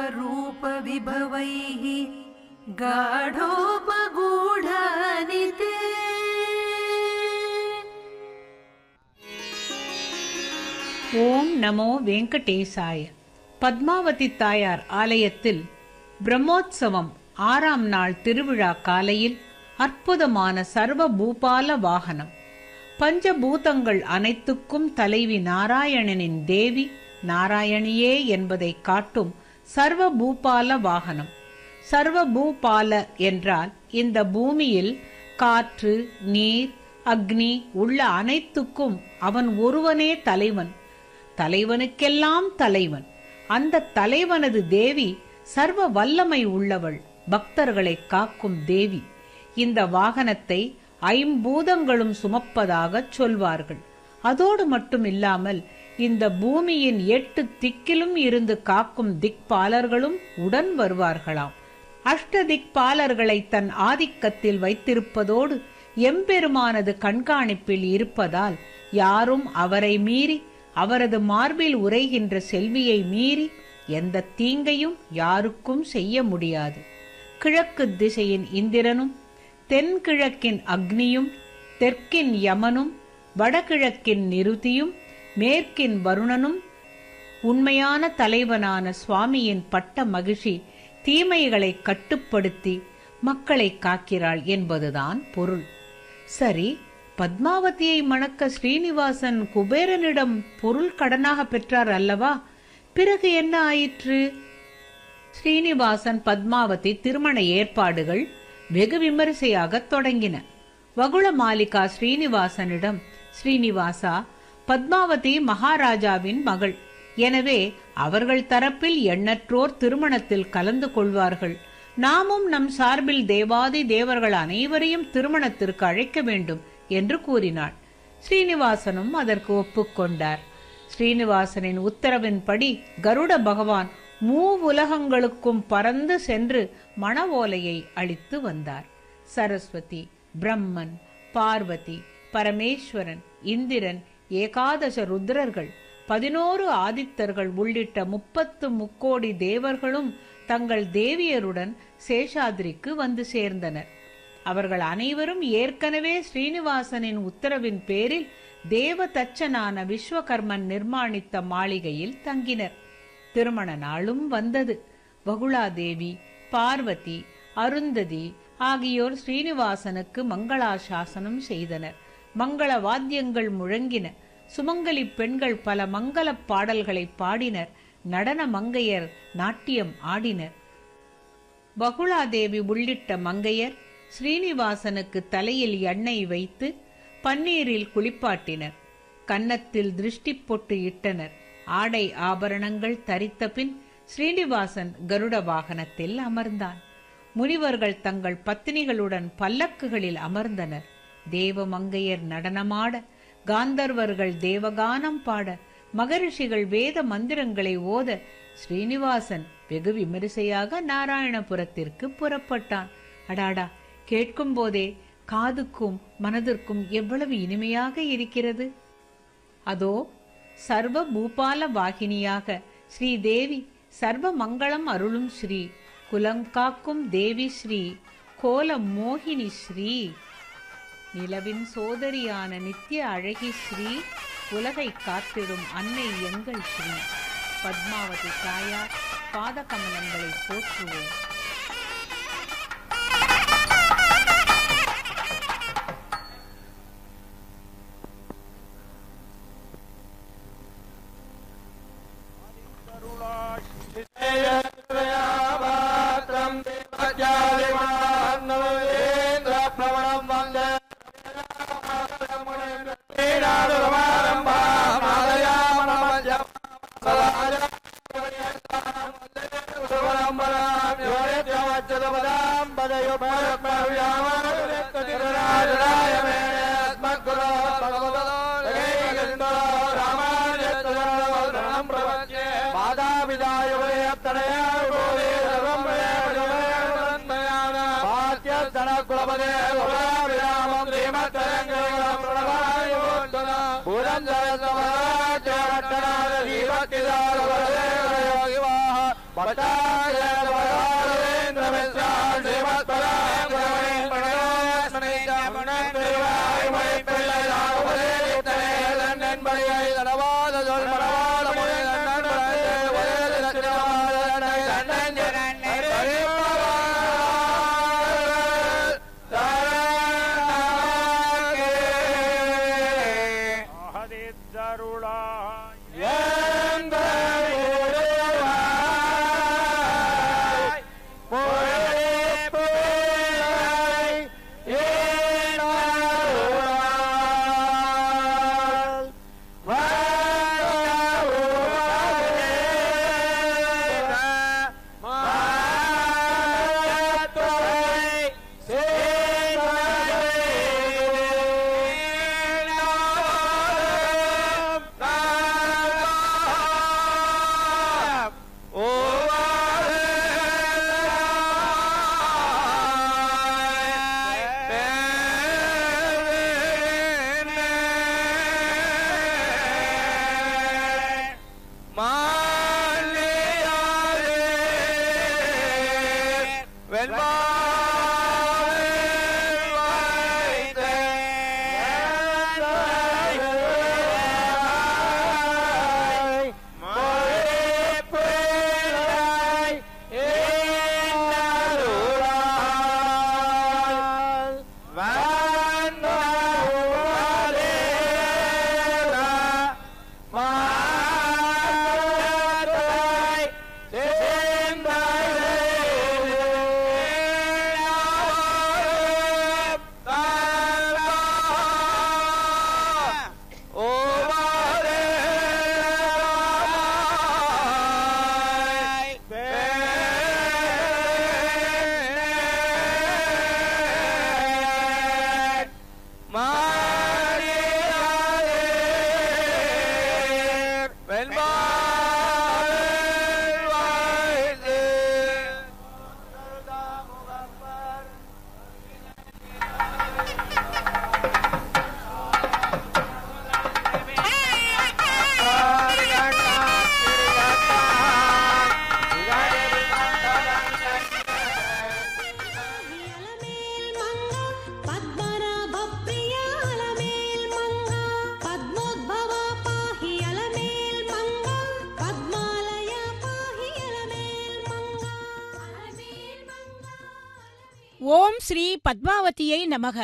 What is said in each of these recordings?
रूपविभवैः गाढोपगूढानि ते ஓம் நமோ வெங்கடேசாய பத்மாவதி தாயார் ஆலயத்தில் பிரம்மோற்சவம் ஆறாம் நாள் திருவிழா காலையில் அற்புதமான சர்வ பூபால வாகனம் பஞ்சபூதங்கள் அனைத்துக்கும் தலைவி நாராயணனின் தேவி நாராயணியே என்பதை காட்டும் சர்வ பூபால வாகனம் சர்வ பூபால என்றால் இந்த பூமியில் காற்று நீர் அக்னி உள்ள அனைத்துக்கும் அவன் ஒருவனே தலைவன் தலைவனுக்கெல்லாம் தலைவன் அந்த தலைவனது தேவி சர்வ வல்லமை உள்ளவள் பக்தர்களை காக்கும் தேவி இந்த வாகனத்தை ஐம்பூதங்களும் சுமப்பதாகச் சொல்வார்கள் அதோடு மட்டும் இல்லாமல் இந்த பூமியின் எட்டு திக்கிலும் இருந்து காக்கும் திக்பாலர்களும் உடன் வருவார்களாம் அஷ்ட திக்பாலர்களை தன் ஆதிக்கத்தில் வைத்திருப்பதோடு எம்பெருமானது கண்காணிப்பில் இருப்பதால் யாரும் அவரை மீறி அவரது மார்பில் உரைகின்ற செல்வியை மீறி எந்த தீங்கையும் யாருக்கும் செய்ய முடியாது கிழக்கு திசையின் இந்திரனும் தென்கிழக்கின் அக்னியும் தெற்கின் யமனும் வடகிழக்கின் நிருதியும் மேற்கின் வருணனும் உண்மையான தலைவனான சுவாமியின் பட்ட மகிழ்ச்சி தீமைகளை கட்டுப்படுத்தி மக்களை காக்கிறாள் என்பதுதான் பொருள் சரி பத்மாவதியை மணக்க ஸ்ரீனிவாசன் குபேரனிடம் பொருள் கடனாக பெற்றார் அல்லவா பிறகு என்ன ஆயிற்று ஸ்ரீனிவாசன் பத்மாவதி திருமண ஏற்பாடுகள் வெகு விமரிசையாக தொடங்கின வகுள மாலிகா ஸ்ரீனிவாசனிடம் ஸ்ரீனிவாசா பத்மாவதி மகாராஜாவின் மகள் எனவே அவர்கள் தரப்பில் எண்ணற்றோர் திருமணத்தில் கலந்து கொள்வார்கள் நாமும் நம் சார்பில் தேவாதி தேவர்கள் அனைவரையும் திருமணத்திற்கு அழைக்க வேண்டும் என்று கூறினாள் ஸ்ரீனிவாசனும் அதற்கு ஒப்புக்கொண்டார் ஸ்ரீனிவாசனின் உத்தரவின்படி கருட பகவான் மூவுலகங்களுக்கும் பறந்து சென்று மண ஓலையை அளித்து வந்தார் சரஸ்வதி பிரம்மன் பார்வதி பரமேஸ்வரன் இந்திரன் ஏகாதச ருத்ரர்கள் பதினோரு ஆதித்தர்கள் உள்ளிட்ட முப்பத்து முக்கோடி தேவர்களும் தங்கள் தேவியருடன் சேஷாதிரிக்கு வந்து சேர்ந்தனர் அவர்கள் அனைவரும் ஏற்கனவே ஸ்ரீனிவாசனின் உத்தரவின் பேரில் தேவ தச்சனான விஸ்வகர்மன் நிர்மாணித்த மாளிகையில் தங்கினர் திருமண நாளும் வந்தது வகுளாதேவி பார்வதி அருந்ததி ஆகியோர் ஸ்ரீனிவாசனுக்கு மங்களாசாசனம் செய்தனர் மங்கள வாத்தியங்கள் முழங்கின சுமங்கலி பெண்கள் பல மங்களப் பாடல்களை பாடினர் நடன மங்கையர் நாட்டியம் ஆடினர் பகுளாதேவி உள்ளிட்ட மங்கையர் ஸ்ரீனிவாசனுக்கு தலையில் எண்ணெய் வைத்து பன்னீரில் குளிப்பாட்டினர் கன்னத்தில் திருஷ்டி பொட்டு இட்டனர் ஆடை ஆபரணங்கள் தரித்த பின் ஸ்ரீனிவாசன் கருட வாகனத்தில் அமர்ந்தான் முனிவர்கள் தங்கள் பத்தினிகளுடன் பல்லக்குகளில் அமர்ந்தனர் தேவ மங்கையர் நடனமாட காந்தர்வர்கள் தேவகானம் பாட மகரிஷிகள் வேத மந்திரங்களை ஓத ஸ்ரீனிவாசன் வெகு விமரிசையாக நாராயணபுரத்திற்கு புறப்பட்டான் அடாடா கேட்கும் போதே காதுக்கும் மனதிற்கும் எவ்வளவு இனிமையாக இருக்கிறது அதோ சர்வ பூபால வாகினியாக ஸ்ரீதேவி சர்வ மங்களம் அருளும் ஸ்ரீ குலங்காக்கும் தேவி ஸ்ரீ கோல மோகினி ஸ்ரீ நிலவின் சோதரியான நித்திய அழகி ஸ்ரீ உலகை காத்திடும் அன்னை எங்கள் ஸ்ரீ பத்மாவதி தாயார் பாதகமலங்களை போற்றுவோம் அலமேல் மங்கா பத்மநாப பிரியா அலமேல் மங்கா பத்மோத்பவா பாஹி அலமேல் மங்கா பத்மாலயா பாஹி அலமேல் மங்கா அலமேல் மங்கா ஓம் ஸ்ரீ பத்மாவதியை நமக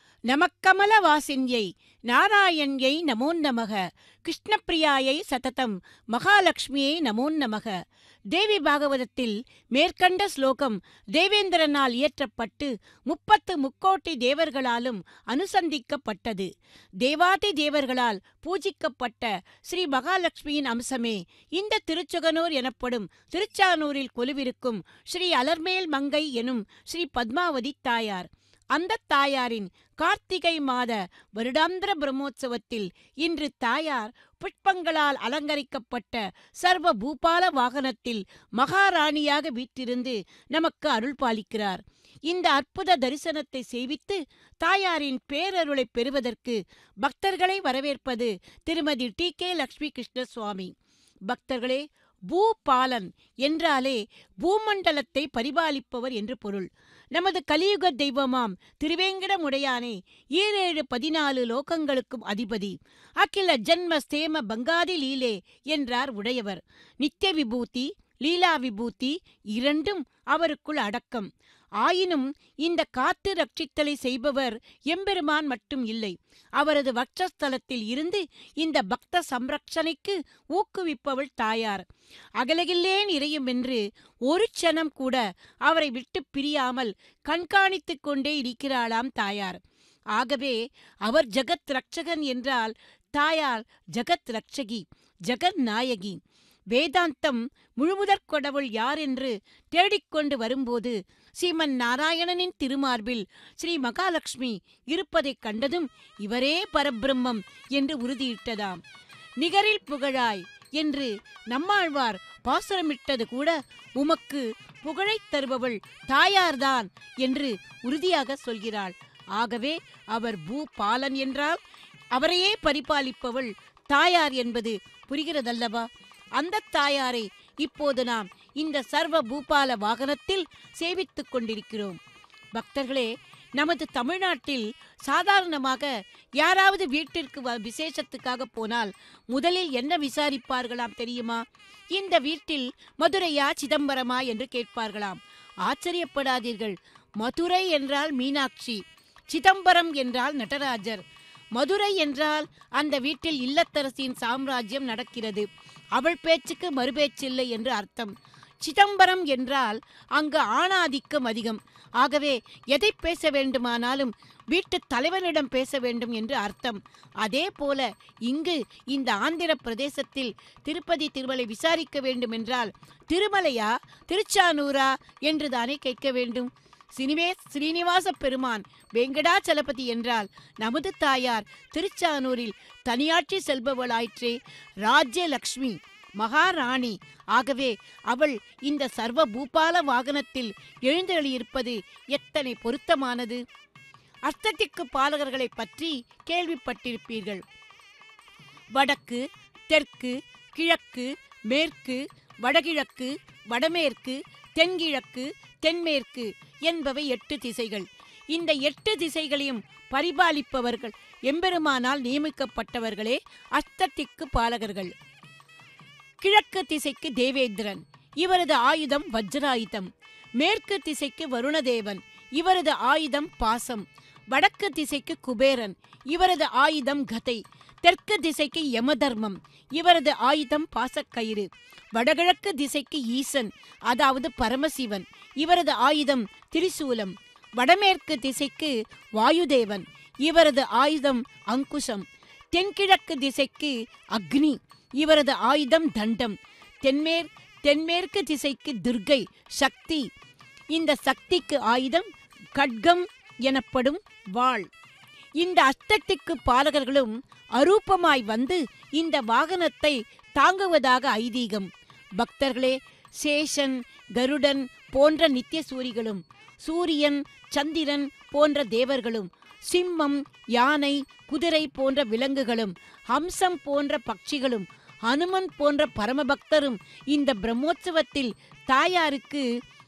நமக்கமல வாசின்யை நாராயண்யை நமோ நமக கிருஷ்ணப்பிரியாயை சததம் மகாலட்சுமியை நமோ நமக தேவி பாகவதத்தில் மேற்கண்ட ஸ்லோகம் தேவேந்திரனால் இயற்றப்பட்டு முப்பத்து முக்கோட்டி தேவர்களாலும் அனுசந்திக்கப்பட்டது தேவாதி தேவர்களால் பூஜிக்கப்பட்ட ஸ்ரீ மகாலட்சுமியின் அம்சமே இந்த திருச்சொகனூர் எனப்படும் திருச்சானூரில் கொலுவிருக்கும் ஸ்ரீ அலர்மேல் மங்கை எனும் ஸ்ரீ பத்மாவதி தாயார் அந்த தாயாரின் கார்த்திகை மாத வருடாந்திர பிரம்மோற்சவத்தில் இன்று தாயார் புஷ்பங்களால் அலங்கரிக்கப்பட்ட சர்வ பூபால வாகனத்தில் மகாராணியாக வீற்றிருந்து நமக்கு அருள் பாலிக்கிறார் இந்த அற்புத தரிசனத்தை சேவித்து தாயாரின் பேரருளை பெறுவதற்கு பக்தர்களை வரவேற்பது திருமதி டி கே லட்சுமி கிருஷ்ண சுவாமி பக்தர்களே பூபாலன் என்றாலே பூமண்டலத்தை பரிபாலிப்பவர் என்று பொருள் நமது கலியுக தெய்வமாம் திருவேங்கடமுடையானே ஈரேழு பதினாலு லோகங்களுக்கும் அதிபதி அகில ஜன்ம ஸ்தேம பங்காதி லீலே என்றார் உடையவர் நித்திய விபூதி லீலா விபூதி இரண்டும் அவருக்குள் அடக்கம் ஆயினும் இந்த காத்து ரட்சித்தலை செய்பவர் எம்பெருமான் மட்டும் இல்லை அவரது வட்சஸ்தலத்தில் இருந்து இந்த பக்த சம்ரக்ஷணைக்கு ஊக்குவிப்பவள் தாயார் அகலகில்லேன் இறையும் என்று ஒரு க்ஷணம் கூட அவரை விட்டு பிரியாமல் கண்காணித்துக் கொண்டே இருக்கிறாளாம் தாயார் ஆகவே அவர் ஜகத் ரட்சகன் என்றால் தாயார் ஜகத் ரட்சகி ஜெகத் நாயகி வேதாந்தம் முழுமுதற் கடவுள் யார் என்று தேடிக்கொண்டு வரும்போது ஸ்ரீமன் நாராயணனின் திருமார்பில் ஸ்ரீ மகாலட்சுமி இருப்பதைக் கண்டதும் இவரே பரபிரம்மம் என்று உறுதியிட்டதாம் நிகரில் புகழாய் என்று நம்மாழ்வார் பாசுரமிட்டது கூட உமக்கு புகழைத் தருபவள் தாயார்தான் என்று உறுதியாக சொல்கிறாள் ஆகவே அவர் பூபாலன் என்றால் அவரையே பரிபாலிப்பவள் தாயார் என்பது புரிகிறதல்லவா அந்த தாயாரை இப்போது நாம் இந்த சர்வ பூபால வாகனத்தில் சேவித்துக் கொண்டிருக்கிறோம் பக்தர்களே நமது தமிழ்நாட்டில் சாதாரணமாக யாராவது வீட்டிற்கு வ- விசேஷத்துக்காக போனால் முதலில் என்ன விசாரிப்பார்களாம் தெரியுமா இந்த வீட்டில் மதுரையா சிதம்பரமா என்று கேட்பார்களாம் ஆச்சரியப்படாதீர்கள் மதுரை என்றால் மீனாட்சி சிதம்பரம் என்றால் நடராஜர் மதுரை என்றால் அந்த வீட்டில் இல்லத்தரசியின் சாம்ராஜ்யம் நடக்கிறது அவள் பேச்சுக்கு மறுபேச்சில்லை என்று அர்த்தம் சிதம்பரம் என்றால் அங்கு ஆணாதிக்கம் அதிகம் ஆகவே எதை பேச வேண்டுமானாலும் வீட்டு தலைவனிடம் பேச வேண்டும் என்று அர்த்தம் அதே போல இங்கு இந்த ஆந்திர பிரதேசத்தில் திருப்பதி திருமலை விசாரிக்க வேண்டும் என்றால் திருமலையா திருச்சானூரா என்று தானே கேட்க வேண்டும் சினிவே ஸ்ரீனிவாச பெருமான் வெங்கடாச்சலபதி என்றால் நமது தாயார் திருச்சானூரில் தனியாட்சி செல்பவளாயிற்றே ராஜ்யலக்ஷ்மி மகாராணி ஆகவே அவள் இந்த சர்வ பூபால வாகனத்தில் எழுந்தருளியிருப்பது எத்தனை பொருத்தமானது அஸ்தத்திக்கு பாலகர்களை பற்றி கேள்விப்பட்டிருப்பீர்கள் வடக்கு தெற்கு கிழக்கு மேற்கு வடகிழக்கு வடமேற்கு தென்கிழக்கு தென்மேற்கு என்பவை எட்டு திசைகள் இந்த எட்டு திசைகளையும் பரிபாலிப்பவர்கள் எம்பெருமானால் நியமிக்கப்பட்டவர்களே அஸ்தத்திக்கு பாலகர்கள் கிழக்கு திசைக்கு தேவேந்திரன் இவரது ஆயுதம் வஜ்ராயுதம் மேற்கு திசைக்கு வருணதேவன் இவரது ஆயுதம் பாசம் வடக்கு திசைக்கு குபேரன் இவரது ஆயுதம் கதை தெற்கு திசைக்கு யமதர்மம் இவரது ஆயுதம் பாசக்கயிறு வடகிழக்கு திசைக்கு ஈசன் அதாவது பரமசிவன் இவரது ஆயுதம் திரிசூலம் வடமேற்கு திசைக்கு வாயுதேவன் இவரது ஆயுதம் அங்குசம் தென்கிழக்கு திசைக்கு அக்னி இவரது ஆயுதம் தண்டம் தென்மேற் தென்மேற்கு திசைக்கு துர்கை சக்தி இந்த சக்திக்கு ஆயுதம் கட்கம் எனப்படும் வாள் இந்த அஷ்டத்திக்கு பாலகர்களும் அரூபமாய் வந்து இந்த வாகனத்தை தாங்குவதாக ஐதீகம் பக்தர்களே சேஷன் கருடன் போன்ற நித்திய சூரிகளும் சூரியன் சந்திரன் போன்ற தேவர்களும் சிம்மம் யானை குதிரை போன்ற விலங்குகளும் ஹம்சம் போன்ற பட்சிகளும் ஹனுமன் போன்ற பரமபக்தரும் இந்த பிரம்மோற்சவத்தில் தாயாருக்கு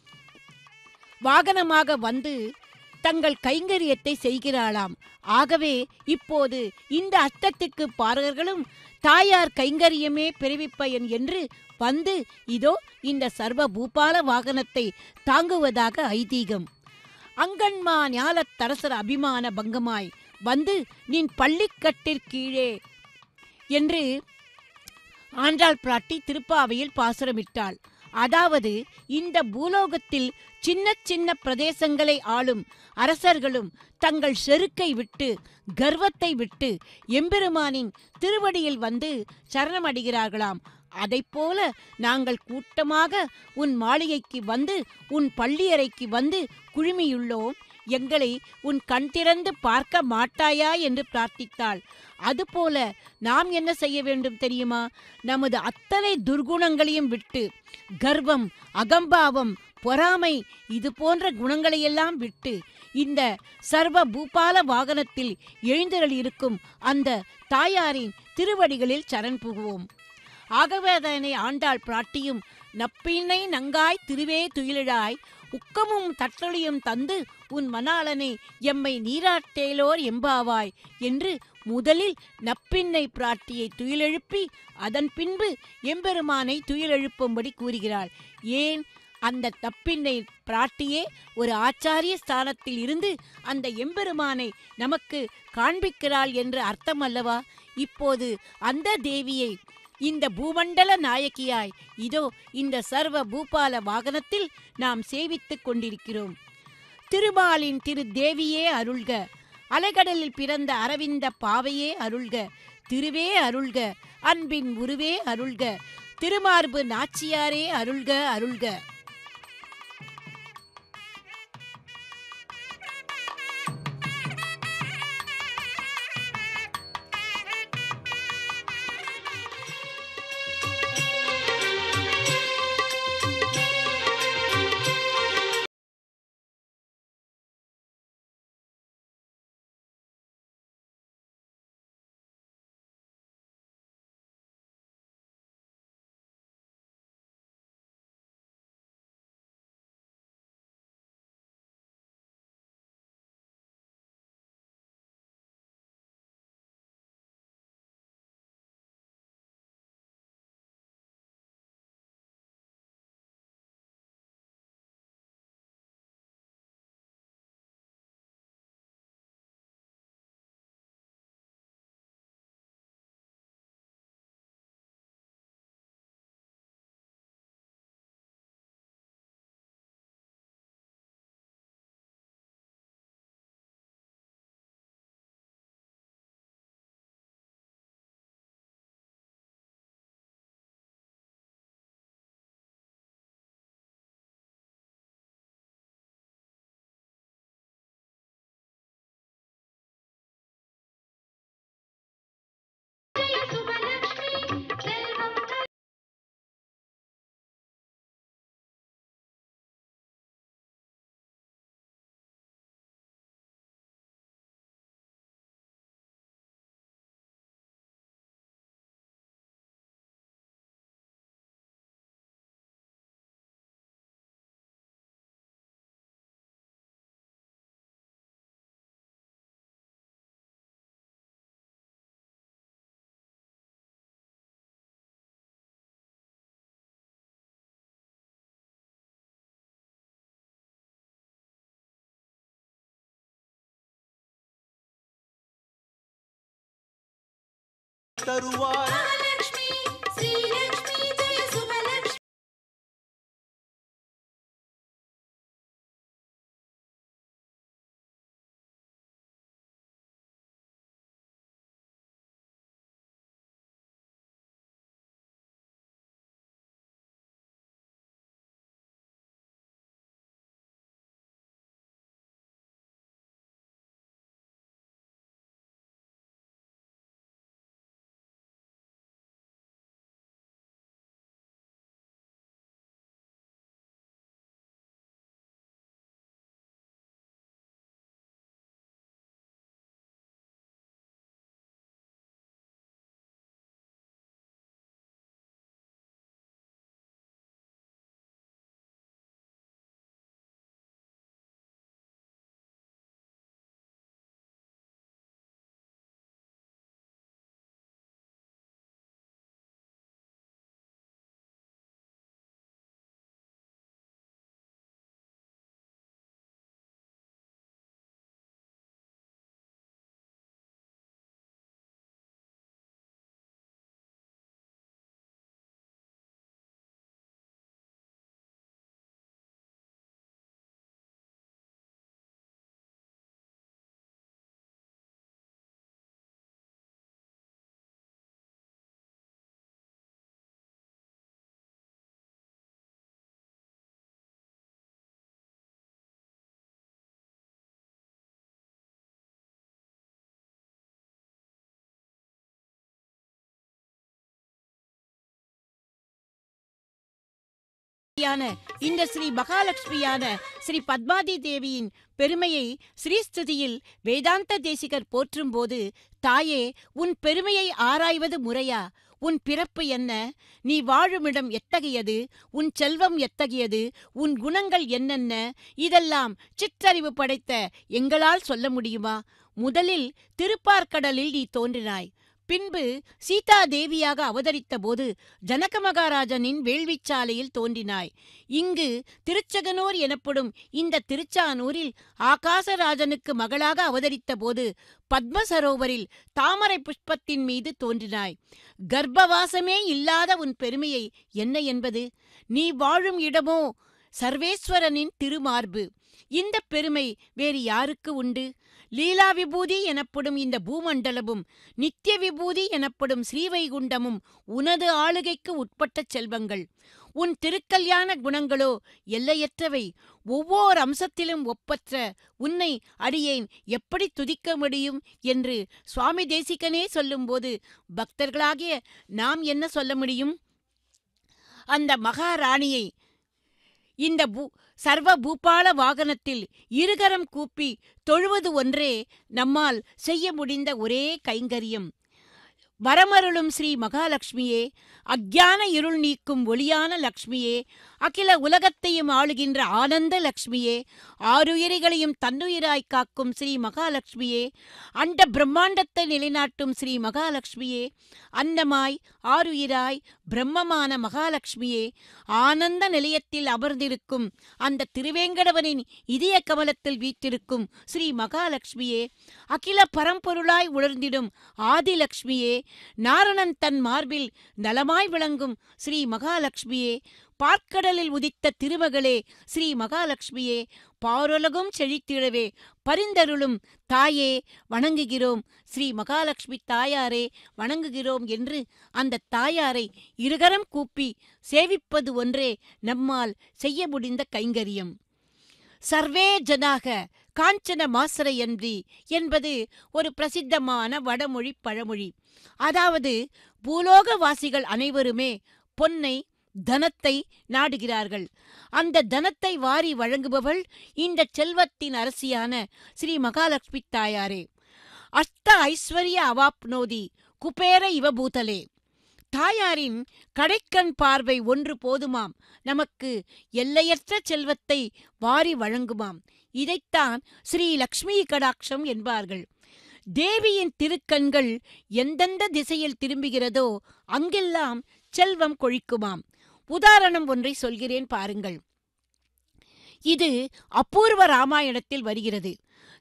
வாகனமாக வந்து தங்கள் கைங்கரியத்தை செய்கிறாளாம் ஆகவே இப்போது இந்த அஷ்டத்திற்கு பாரகர்களும் தாயார் கைங்கரியமே பிறவிப்பயன் என்று வந்து இதோ இந்த சர்வ பூபால வாகனத்தை தாங்குவதாக ஐதீகம் அங்கன்மா ஞாலத் தரசர் அபிமான பங்கமாய் வந்து நின் பள்ளிக்கட்டிற்கீழே என்று ஆண்டாள் பிராட்டி திருப்பாவையில் பாசுரமிட்டாள் அதாவது இந்த பூலோகத்தில் சின்ன சின்ன பிரதேசங்களை ஆளும் அரசர்களும் தங்கள் செருக்கை விட்டு கர்வத்தை விட்டு எம்பெருமானின் திருவடியில் வந்து சரணமடைகிறார்களாம் அதைப்போல நாங்கள் கூட்டமாக உன் மாளிகைக்கு வந்து உன் பள்ளியறைக்கு வந்து குழுமியுள்ளோம் எங்களை உன் கண் திறந்து பார்க்க மாட்டாயா என்று பிரார்த்தித்தாள் அதுபோல நாம் என்ன செய்ய வேண்டும் தெரியுமா நமது அத்தனை துர்குணங்களையும் விட்டு கர்வம் அகம்பாவம் பொறாமை இது போன்ற குணங்களையெல்லாம் விட்டு இந்த சர்வ பூபால வாகனத்தில் எழுந்தருள் இருக்கும் அந்த தாயாரின் திருவடிகளில் சரண் புகுவோம் ஆகவே அதனை ஆண்டாள் பிராட்டியும் நப்பின்னை நங்காய் திருவே துயிலிழாய் உக்கமும் தற்றொழியும் தந்து உன் மணாளனை எம்மை நீராட்டேலோர் எம்பாவாய் என்று முதலில் நப்பின்னை பிராட்டியை துயிலெழுப்பி அதன் பின்பு எம்பெருமானை துயிலெழுப்பும்படி கூறுகிறாள் ஏன் அந்த தப்பின்னை பிராட்டியே ஒரு ஆச்சாரிய ஸ்தானத்தில் இருந்து அந்த எம்பெருமானை நமக்கு காண்பிக்கிறாள் என்று அர்த்தம் அல்லவா இப்போது அந்த தேவியை இந்த பூமண்டல நாயகியாய் இதோ இந்த சர்வ பூபால வாகனத்தில் நாம் சேவித்துக் கொண்டிருக்கிறோம் திருமாலின் திரு தேவியே அருள்க அலைகடலில் பிறந்த அரவிந்த பாவையே அருள்க திருவே அருள்க அன்பின் உருவே அருள்க திருமார்பு நாச்சியாரே அருள்க அருள்க தருவாய் மகாலட்சுமி ஸ்ரீலக்ஷ்மி ஜெய சுபலக்ஷ்மி யான இந்த ஸ்ரீ மகாலட்சுமியான ஸ்ரீ பத்மாதி தேவியின் பெருமையை ஸ்ரீஸ்துதியில் வேதாந்த தேசிகர் போற்றும் போது தாயே உன் பெருமையை ஆராய்வது முறையா உன் பிறப்பு என்ன நீ வாழுமிடம் எத்தகையது உன் செல்வம் எத்தகையது உன் குணங்கள் என்னென்ன இதெல்லாம் சிற்றறிவு படைத்த எங்களால் சொல்ல முடியுமா முதலில் திருப்பார்க்கடலில் நீ தோன்றினாய் பின்பு சீதா தேவியாக அவதரித்த போது ஜனக மகாராஜனின் வேள்விச்சாலையில் தோன்றினாய் இங்கு திருச்செகனூர் எனப்படும் இந்த திருச்சானூரில் ஆகாசராஜனுக்கு மகளாக அவதரித்த போது பத்ம சரோவரில் தாமரை புஷ்பத்தின் மீது தோன்றினாய் கர்ப்பவாசமே இல்லாத உன் பெருமையை என்ன என்பது நீ வாழும் இடமோ சர்வேஸ்வரனின் திருமார்பு இந்த பெருமை வேறு யாருக்கு உண்டு லீலா விபூதி எனப்படும் இந்த பூமண்டலமும் நித்திய விபூதி எனப்படும் ஸ்ரீவைகுண்டமும் உனது ஆளுகைக்கு உட்பட்ட செல்வங்கள் உன் திருக்கல்யாண குணங்களோ எல்லையற்றவை ஒவ்வொரு அம்சத்திலும் ஒப்பற்ற உன்னை அடியேன் எப்படி துதிக்க முடியும் என்று சுவாமி தேசிகனே சொல்லும்போது பக்தர்களாகிய நாம் என்ன சொல்ல முடியும் அந்த மகாராணியை இந்த பூ சர்வ பூபால வாகனத்தில் இருகரம் கூப்பி தொழுவது ஒன்றே நம்மால் செய்ய முடிந்த ஒரே கைங்கரியம் வரமருளும் ஸ்ரீ மகாலட்சுமியே அக்ஞான இருள் நீக்கும் ஒளியான லக்ஷ்மியே அகில உலகத்தையும் ஆளுகின்ற ஆனந்த லக்ஷ்மியே ஆறுயிரிகளையும் தன்னுயிராய் காக்கும் ஸ்ரீ மகாலட்சுமியே அண்ட பிரம்மாண்டத்தை நிலைநாட்டும் ஸ்ரீ மகாலட்சுமியே அன்னமாய் ஆறுயிராய் பிரம்மமான மகாலட்சுமியே ஆனந்த நிலையத்தில் அமர்ந்திருக்கும் அந்த திருவேங்கடவனின் இதய கமலத்தில் வீற்றிருக்கும் ஸ்ரீ மகாலட்சுமியே அகில பரம்பொருளாய் உணர்ந்திடும் ஆதிலக்ஷ்மியே நாரணன் தன் மார்பில் நலமாய் விளங்கும் ஸ்ரீ மகாலட்சுமியே பார்க்கடலில் உதித்த திருமகளே ஸ்ரீ மகாலட்சுமியே பாருலகும் செழித்திடவே பரிந்தருளும் தாயே வணங்குகிறோம் ஸ்ரீ மகாலட்சுமி தாயாரே வணங்குகிறோம் என்று அந்த தாயாரை இருகரம் கூப்பி சேவிப்பது ஒன்றே நம்மால் செய்ய முடிந்த கைங்கரியம் சர்வே ஜனாக காஞ்சன மாசரையன்றி என்பது ஒரு பிரசித்தமான வடமொழி பழமொழி அதாவது பூலோகவாசிகள் அனைவருமே பொன்னை தனத்தை நாடுகிறார்கள் அந்த தனத்தை வாரி வழங்குபவள் இந்த செல்வத்தின் அரசியான ஸ்ரீ மகாலட்சுமி தாயாரே அஷ்ட ஐஸ்வர்ய அவாப்னோதி குபேர இவபூதலே தாயாரின் கடைக்கண் பார்வை ஒன்று போதுமாம் நமக்கு எல்லையற்ற செல்வத்தை வாரி வழங்குமாம் இதைத்தான் ஸ்ரீ லக்ஷ்மி கடாட்சம் என்பார்கள் தேவியின் திருக்கண்கள் எந்தெந்த திசையில் திரும்புகிறதோ அங்கெல்லாம் செல்வம் கொழிக்குமாம் உதாரணம் ஒன்றை சொல்கிறேன் பாருங்கள் இது அபூர்வ ராமாயணத்தில் வருகிறது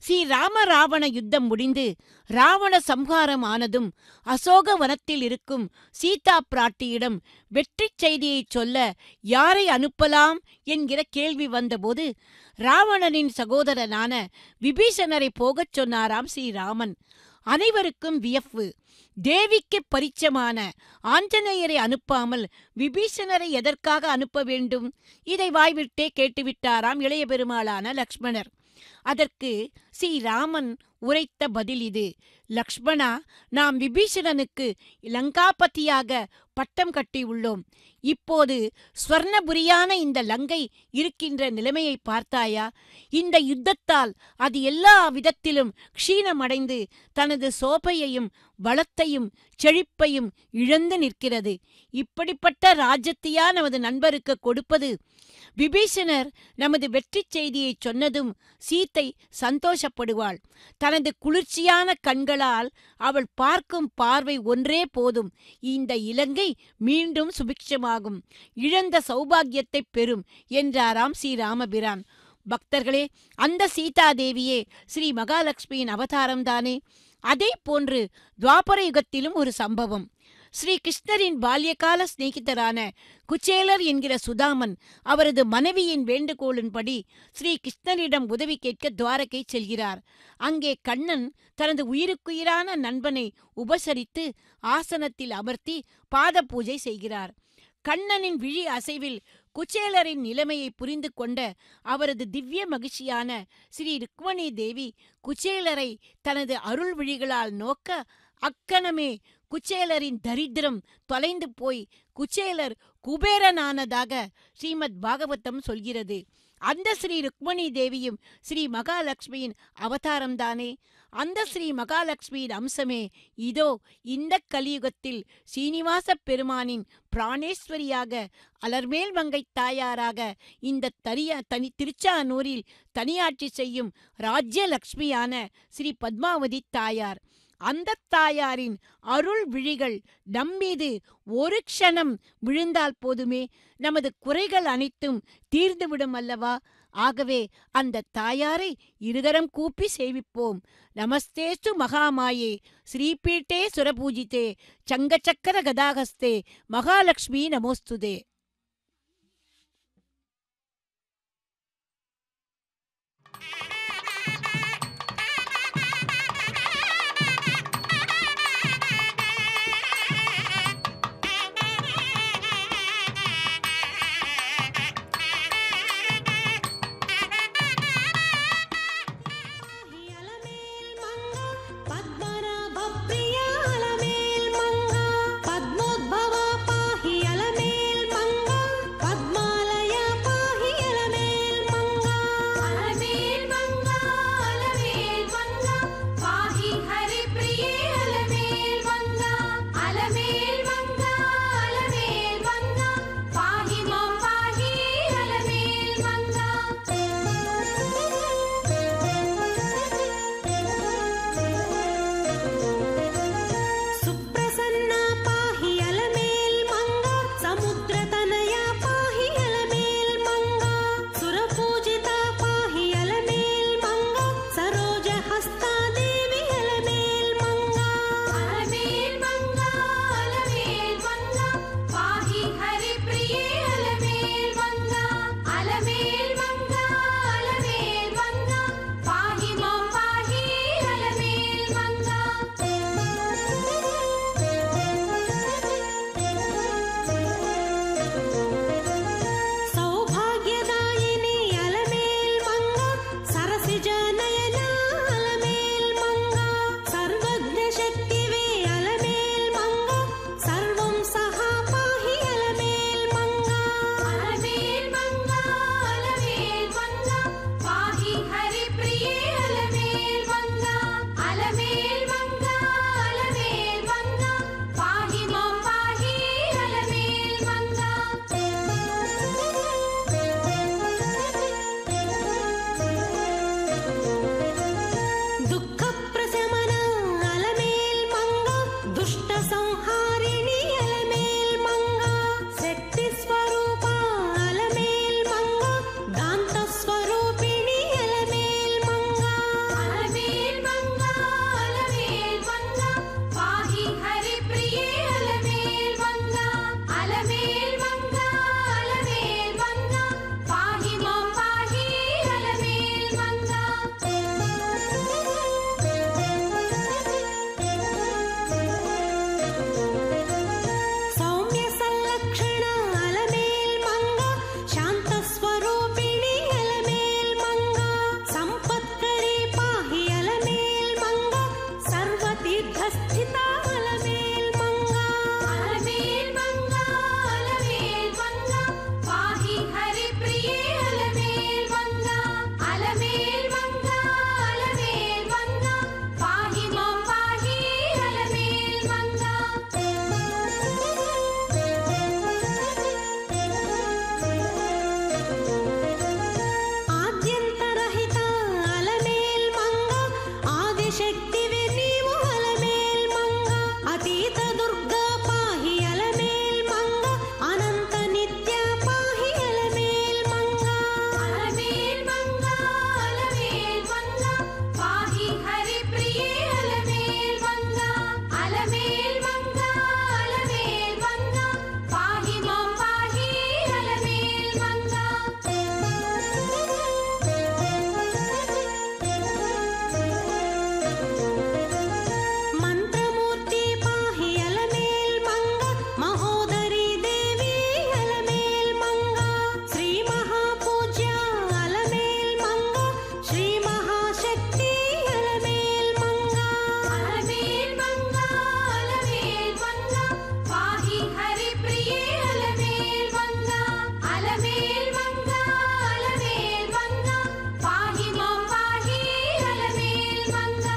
ஸ்ரீ ராம ராவண யுத்தம் முடிந்து ராவண சம்ஹாரம் ஆனதும் அசோக வனத்தில் இருக்கும் சீதா பிராட்டியிடம் வெற்றி செய்தியைச் சொல்ல யாரை அனுப்பலாம் என்கிற கேள்வி வந்தபோது ராவணனின் சகோதரனான விபீஷணரை போகச் சொன்னாராம் ஸ்ரீராமன் அனைவருக்கும் வியப்பு தேவிக்கு பரிச்சமான ஆஞ்சநேயரை அனுப்பாமல் விபீஷணரை எதற்காக அனுப்ப வேண்டும் இதை வாய்விட்டே கேட்டுவிட்டாராம் இளைய பெருமாளான லக்ஷ்மணர் அதற்கு ஸ்ரீராமன் உரைத்த பதில் இது லக்ஷ்மணா நாம் விபீஷணனுக்கு லங்காபதியாக பட்டம் கட்டியுள்ளோம் இப்போது ஸ்வர்ணபுரியான இந்த லங்கை இருக்கின்ற நிலைமையை பார்த்தாயா இந்த யுத்தத்தால் அது எல்லா விதத்திலும் க்ஷீணமடைந்து தனது சோபையையும் வளத்தையும் செழிப்பையும் இழந்து நிற்கிறது இப்படிப்பட்ட ராஜ்யத்தையா நமது நண்பருக்கு கொடுப்பது விபீஷணர் நமது வெற்றிச் செய்தியைச் சொன்னதும் சீத்தை சந்தோஷப்படுவாள் தனது குளிர்ச்சியான கண்களால் அவள் பார்க்கும் பார்வை ஒன்றே போதும் இந்த இலங்கை மீண்டும் சுபிக்ஷமாகும் இழந்த சௌபாகியத்தைப் பெறும் என்றாராம் ஸ்ரீராமபிரான் பக்தர்களே அந்த சீதாதேவியே ஸ்ரீ மகாலட்சுமியின் அவதாரம்தானே அதே போன்று துவாபர யுகத்திலும் ஒரு சம்பவம் ஸ்ரீ கிருஷ்ணரின் பால்யகால சிநேகிதரான குச்சேலர் என்கிற சுதாமன் அவரது மனைவியின் வேண்டுகோளின்படி ஸ்ரீ கிருஷ்ணரிடம் உதவி கேட்க துவாரகை செல்கிறார் அங்கே கண்ணன் தனது உயிருக்குயிரான நண்பனை உபசரித்து ஆசனத்தில் அமர்த்தி பாத பூஜை செய்கிறார் கண்ணனின் விழி அசைவில் குச்சேலரின் நிலைமையை புரிந்து கொண்ட அவரது திவ்ய மகிழ்ச்சியான ஸ்ரீ ருக்மணி தேவி குச்சேலரை தனது அருள் விழிகளால் நோக்க அக்கணமே குச்சேலரின் தரித்திரம் தொலைந்து போய் குச்சேலர் குபேரனானதாக ஸ்ரீமத் பாகவதம் சொல்கிறது அந்த ஸ்ரீ ருக்மணி தேவியும் ஸ்ரீ மகாலட்சுமியின் அவதாரம்தானே அந்த ஸ்ரீ மகாலட்சுமியின் அம்சமே இதோ இந்த கலியுகத்தில் சீனிவாச பெருமானின் பிராணேஸ்வரியாக அலர்மேல் மங்கை தாயாராக இந்த தனிய தனி திருச்சானூரில் தனியாட்சி செய்யும் ராஜ்யலக்ஷ்மியான ஸ்ரீ பத்மாவதி தாயார் அந்த தாயாரின் அருள் விழிகள் நம்மீது ஒரு க்ஷணம் விழுந்தால் போதுமே நமது குறைகள் அனைத்தும் தீர்ந்துவிடும் அல்லவா ஆகவே அந்த தாயாரை இருகரம் கூப்பி சேவிப்போம் நமஸ்தேஸ்து மகாமாயே ஸ்ரீபீட்டே சுரபூஜிதே சங்கச்சக்கர கதாகஸ்தே மகாலட்சுமி நமோஸ்துதே அலமேல் மங்கா பத்மநாப பிரியா அலமேல் மங்கா பத்மோத்பவ பாஹி அலமேல் மங்கா பத்மாலய பாஹி அலமேல் மங்கா அலமேல் மங்கா கம்பகஸ்திதா அலமேல் மங்கா அலமேல் மங்கா அலமேல் மங்கா பாஹி ஹரிப்ரியே அலமேல் மங்கா அலமேல் மங்கா அலமேல் மங்கா பாஹி மாம் பாஹி அலமேல் மங்கா ఆద్యంతరహిత అలమేల్ మంగ ఆదిశక్తివే నీవు అలమేల్ మంగ అతీత దుర్గా పాహి అలమేల్ మంగ అనంత నిత్య పాహి అలమేల్ మంగ அலமேல் மங்கா அலமேல் மங்கா பாஹி ஹரிப்ரியே அலமேல் மங்கா அலமேல் மங்கா அலமேல் மங்கா பாஹி மாம் பாஹி அலமேல் மங்கா మంత్రమూర్తి పాహి అలమేల్ మంగ మహోదరి దేవి అలమేల్ మంగ శ్రీ మహాపూజ్య అలమేల్ మంగ శ్రీ మహాశక్తి అలమేల్ మంగ அலமேல் மங்கா அலமேல் மங்கா பாஹி ஹரிப்ரியே அலமேல் மங்கா அலமேல் மங்கா அலமேல் மங்கா பாஹி மாம் பாஹி அலமேல் மங்கா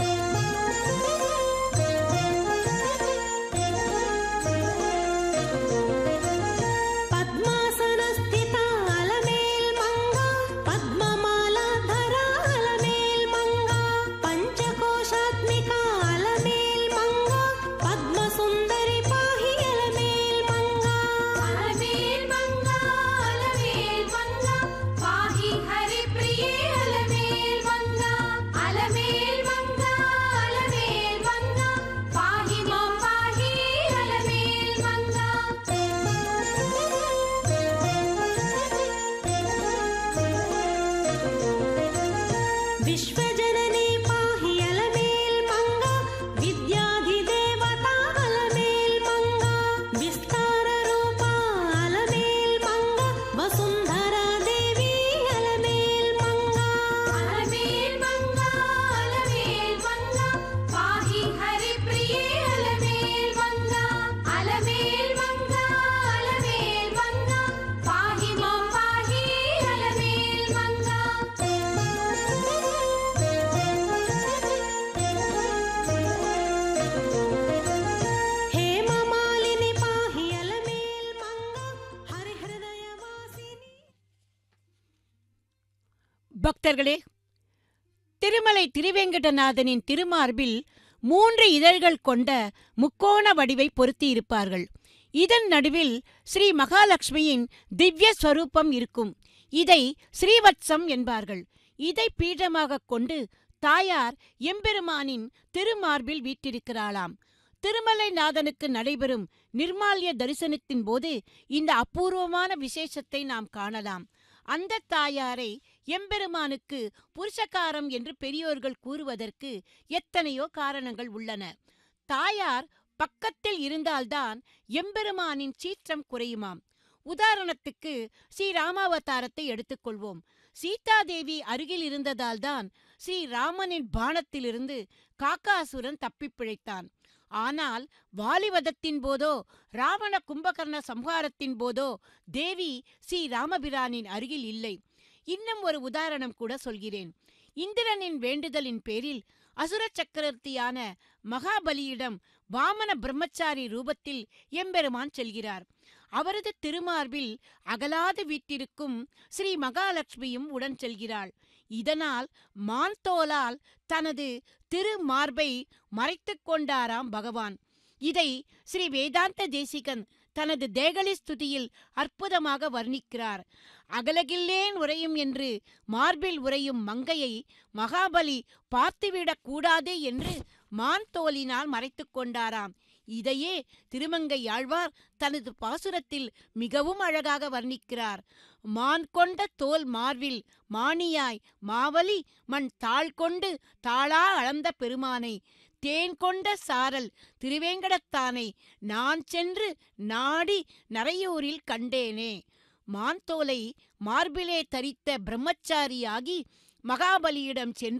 పద్మాసనస్థిత అలమేల్ మంగ పద్మమాలాధర అలమేల్ మంగ పంచకోశాత్మిక అలమేల్ మంగ పద్మసుందరి పాహి అలమేల్ మంగ அலமேல் மங்கா அலமேல் மங்கா பாஹி ஹரிப்ரியே அலமேல் மங்கா அலமேல் மங்கா அலமேல் மங்கா பாஹி மாம் பாஹி அலமேல் மங்கா విశ్వజననీ పాహి అలమేల్ మంగ విద్యాధిదేవత అలమేల్ మంగ విస్తార రూప అలమేల్ మంగ వసుంధర దేవి అలమేల్ మంగ அலமேல் மங்கா அலமேல் மங்கா பாஹி ஹரிப்ரியே அலமேல் மங்கா அலமேல் மங்கா அலமேல் மங்கா பாஹி மாம் பாஹி அலமேல் மங்கா హేమమాలిని పాహి అలమేల్ మంగ హరిహృదయ వాసిని பக்தர்களே திருமலை திருவேங்கடநாதனின் திருமார்பில் மூன்று இதழ்கள் கொண்ட முக்கோண வடிவை பொருத்தியிருப்பார்கள் இதன் நடுவில் ஸ்ரீ மகாலட்சுமியின் திவ்ய ஸ்வரூபம் இருக்கும் இதை ஸ்ரீவத்சம் என்பார்கள் இதை பீடமாகக் கொண்டு தாயார் எம்பெருமானின் திருமார்பில் வீற்றிருக்கிறாளாம் திருமலைநாதனுக்கு நடைபெறும் நிர்மால்ய தரிசனத்தின் போது இந்த அபூர்வமான விசேஷத்தை நாம் காணலாம் அந்த தாயாரை எம்பெருமானுக்கு புருஷகாரம் என்று பெரியோர்கள் கூறுவதற்கு எத்தனையோ காரணங்கள் உள்ளன தாயார் பக்கத்தில் இருந்தால்தான் எம்பெருமானின் சீற்றம் குறையுமாம் உதாரணத்துக்கு ஸ்ரீ ராமாவதாரத்தை எடுத்துக்கொள்வோம் சீதாதேவி அருகில் இருந்ததால்தான் ஸ்ரீ ராமனின் பாணத்திலிருந்து காக்காசுரன் தப்பிப் பிழைத்தான் ஆனால் வாலிவதத்தின் போதோ ராவண கும்பகர்ண சம்ஹாரத்தின் போதோ தேவி ஸ்ரீ ராமபிரானின் அருகில் இல்லை இன்னும் ஒரு உதாரணம் கூட சொல்கிறேன் இந்திரனின் வேண்டுதலின் பேரில் அசுர சக்கரவர்த்தியான மகாபலியிடம் வாமன பிரம்மச்சாரி ரூபத்தில் எம்பெருமான் செல்கிறார் அவரது திருமார்பில் அகலாது வீட்டிருக்கும் ஸ்ரீ மகாலட்சுமியும் உடன் செல்கிறாள் இதனால் மான்தோலால் தனது திருமார்பை மறைத்துக் கொண்டாராம் பகவான் இதை ஸ்ரீ வேதாந்த தேசிகன் தனது தேகலி ஸ்துதியில் அற்புதமாக வர்ணிக்கிறார் அகலகில்லேன் உரையும் என்று மார்பில் உரையும் மங்கையை மகாபலி பார்த்துவிடக் கூடாது என்று மான் தோலினால் மறைத்துக் கொண்டாராம் இதையே திருமங்கை ஆழ்வார் தனது பாசுரத்தில் மிகவும் அழகாக வர்ணிக்கிறார் மான் கொண்ட தோல் மார்பில் மானியாய் மாவலி மண் தாழ் கொண்டு தாளா அளந்த பெருமானை தேன் கொண்ட சாரல் திருவேங்கடத்தானை நான் சென்று நாடி நரையூரில் கண்டேனே மான்தோலை மார்பிலே தரித்த பிரம்மச்சாரியாகி மகாபலியிடம் சென்று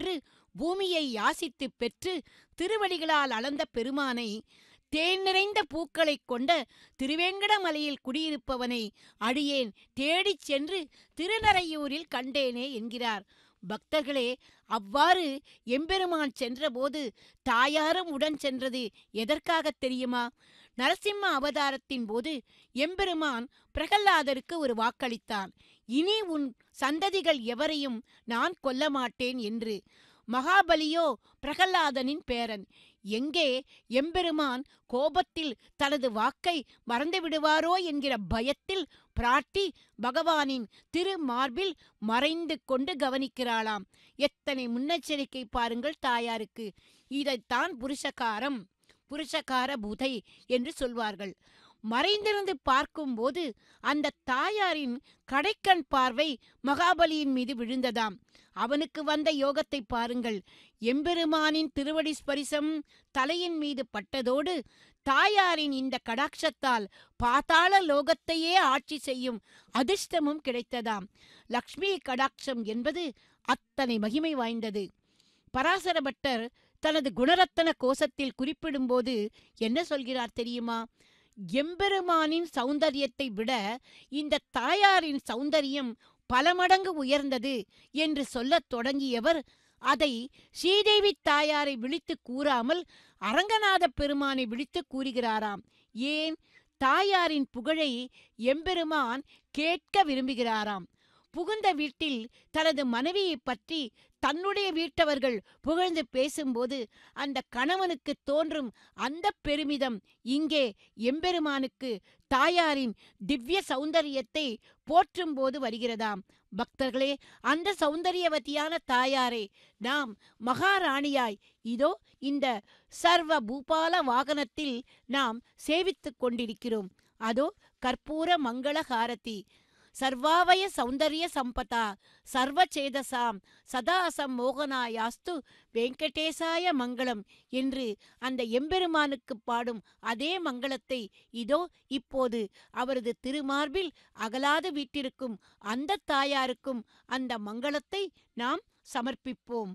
பூமியை யாசித்து பெற்று திருவடிகளால் அளந்த பெருமானை தேன் நிறைந்த பூக்களைக் கொண்ட திருவேங்கடமலையில் குடியிருப்பவனை அடியேன் தேடிச் சென்று திருநறையூரில் கண்டேனே என்கிறார் பக்தர்களே அவ்வாறு எம்பெருமான் சென்றபோது தாயாரும் உடன் சென்றது எதற்காகத் தெரியுமா நரசிம்ம அவதாரத்தின் போது எம்பெருமான் பிரகல்லாதருக்கு ஒரு வாக்களித்தான் இனி உன் சந்ததிகள் எவரையும் நான் கொல்ல மாட்டேன் என்று மகாபலியோ பிரகல்லாதனின் பேரன் எங்கே எம்பெருமான் கோபத்தில் தனது வாக்கை மறந்து விடுவாரோ என்கிற பயத்தில் பிராட்டி பகவானின் திரு மார்பில் மறைந்து கொண்டு கவனிக்கிறாளாம் எத்தனை முன்னெச்சரிக்கை பாருங்கள் தாயாருக்கு இதைத்தான் புருஷகாரம் புருஷகார புதை என்று சொல்வார்கள் மறைந்திருந்து பார்க்கும்போது அந்த தாயாரின் கடைக்கண் பார்வை மகாபலியின் மீது விழுந்ததாம் அவனுக்கு வந்த யோகத்தை பாருங்கள் எம்பெருமானின் திருவடி ஸ்பரிசம் தலையின் மீது பட்டதோடு தாயாரின் இந்த கடாட்சத்தால் பாதாள லோகத்தையே ஆட்சி செய்யும் அதிர்ஷ்டமும் கிடைத்ததாம் லக்ஷ்மி கடாட்சம் என்பது அத்தனை மகிமை வாய்ந்தது பராசர பட்டர் தனது குணரத்தன கோஷத்தில் குறிப்பிடும்போது என்ன சொல்கிறார் தெரியுமா எம்பெருமானின் சௌந்தரியத்தை விட இந்த தாயாரின் சௌந்தரியம் பல மடங்கு உயர்ந்தது என்று சொல்லத் தொடங்கியவர் அதை ஸ்ரீதேவி தாயாரை விழித்து கூறாமல் அரங்கநாத பெருமானை விழித்து கூறுகிறாராம் ஏன் தாயாரின் புகழை எம்பெருமான் கேட்க விரும்புகிறாராம் புகுந்த வீட்டில் தனது மனைவியைப் பற்றி தன்னுடைய வீட்டவர்கள் புகழ்ந்து பேசும்போது அந்த கணவனுக்கு தோன்றும் அந்த பெருமிதம் இங்கே எம்பெருமானுக்கு தாயாரின் திவ்ய சௌந்தரியத்தை போற்றும்போது வருகிறதாம் பக்தர்களே அந்த சௌந்தரியவதியான தாயாரை நாம் மகாராணியாய் இதோ இந்த சர்வ பூபால வாகனத்தில் நாம் சேவித்துக் கொண்டிருக்கிறோம் அதோ கற்பூர மங்கள ஹாரதி சர்வாவய சௌந்தர்ய சம்பதா சர்வச்சேதசாம் சதாசம் மோகனாயாஸ்து வெங்கடேசாய மங்களம் என்று அந்த எம்பெருமானுக்கு பாடும் அதே மங்களத்தை இதோ இப்போது அவரது திருமார்பில் அகலாது வீட்டிருக்கும் அந்த தாயாருக்கும் அந்த மங்களத்தை நாம் சமர்ப்பிப்போம்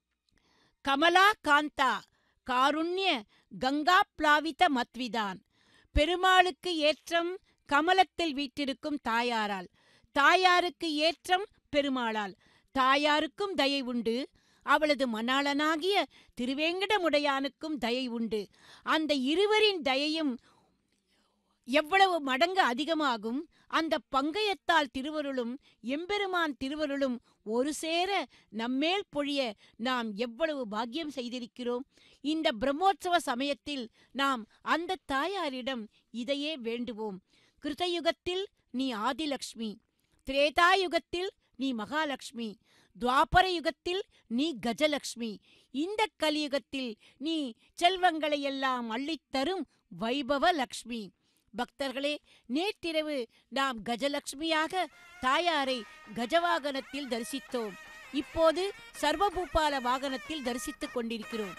கமலா காந்தா காருண்ய கங்கா பிளாவித மத்விதான் பெருமாளுக்கு ஏற்றம் கமலத்தில் வீற்றிருக்கும் தாயாரால் தாயாருக்கு ஏற்றம் பெருமாளால் தாயாருக்கும் தயை உண்டு அவளது மணாளனாகிய திருவேங்கடமுடையானுக்கும் தயை உண்டு அந்த இருவரின் தயையும் எவ்வளவு மடங்கு அதிகமாகும் அந்த பங்கயத்தால் திருவருளும் எம்பெருமான் திருவருளும் ஒரு சேர நம்மேல் பொழிய நாம் எவ்வளவு பாக்கியம் செய்திருக்கிறோம் இந்த பிரம்மோற்சவ சமயத்தில் நாம் அந்த தாயாரிடம் இதையே வேண்டுவோம் கிருதயுகத்தில் நீ ஆதிலக்ஷ்மி திரேதாயுகத்தில் நீ மகாலட்சுமி துவாபர யுகத்தில் நீ கஜலக்ஷ்மி இந்த கலியுகத்தில் நீ செல்வங்களையெல்லாம் அள்ளித்தரும் வைபவ லக்ஷ்மி பக்தர்களே நேற்றிரவு நாம் கஜலட்சுமியாக தாயாரை கஜவாகனத்தில் தரிசித்தோம் இப்போது சர்வபூபால வாகனத்தில் தரிசித்துக் கொண்டிருக்கிறோம்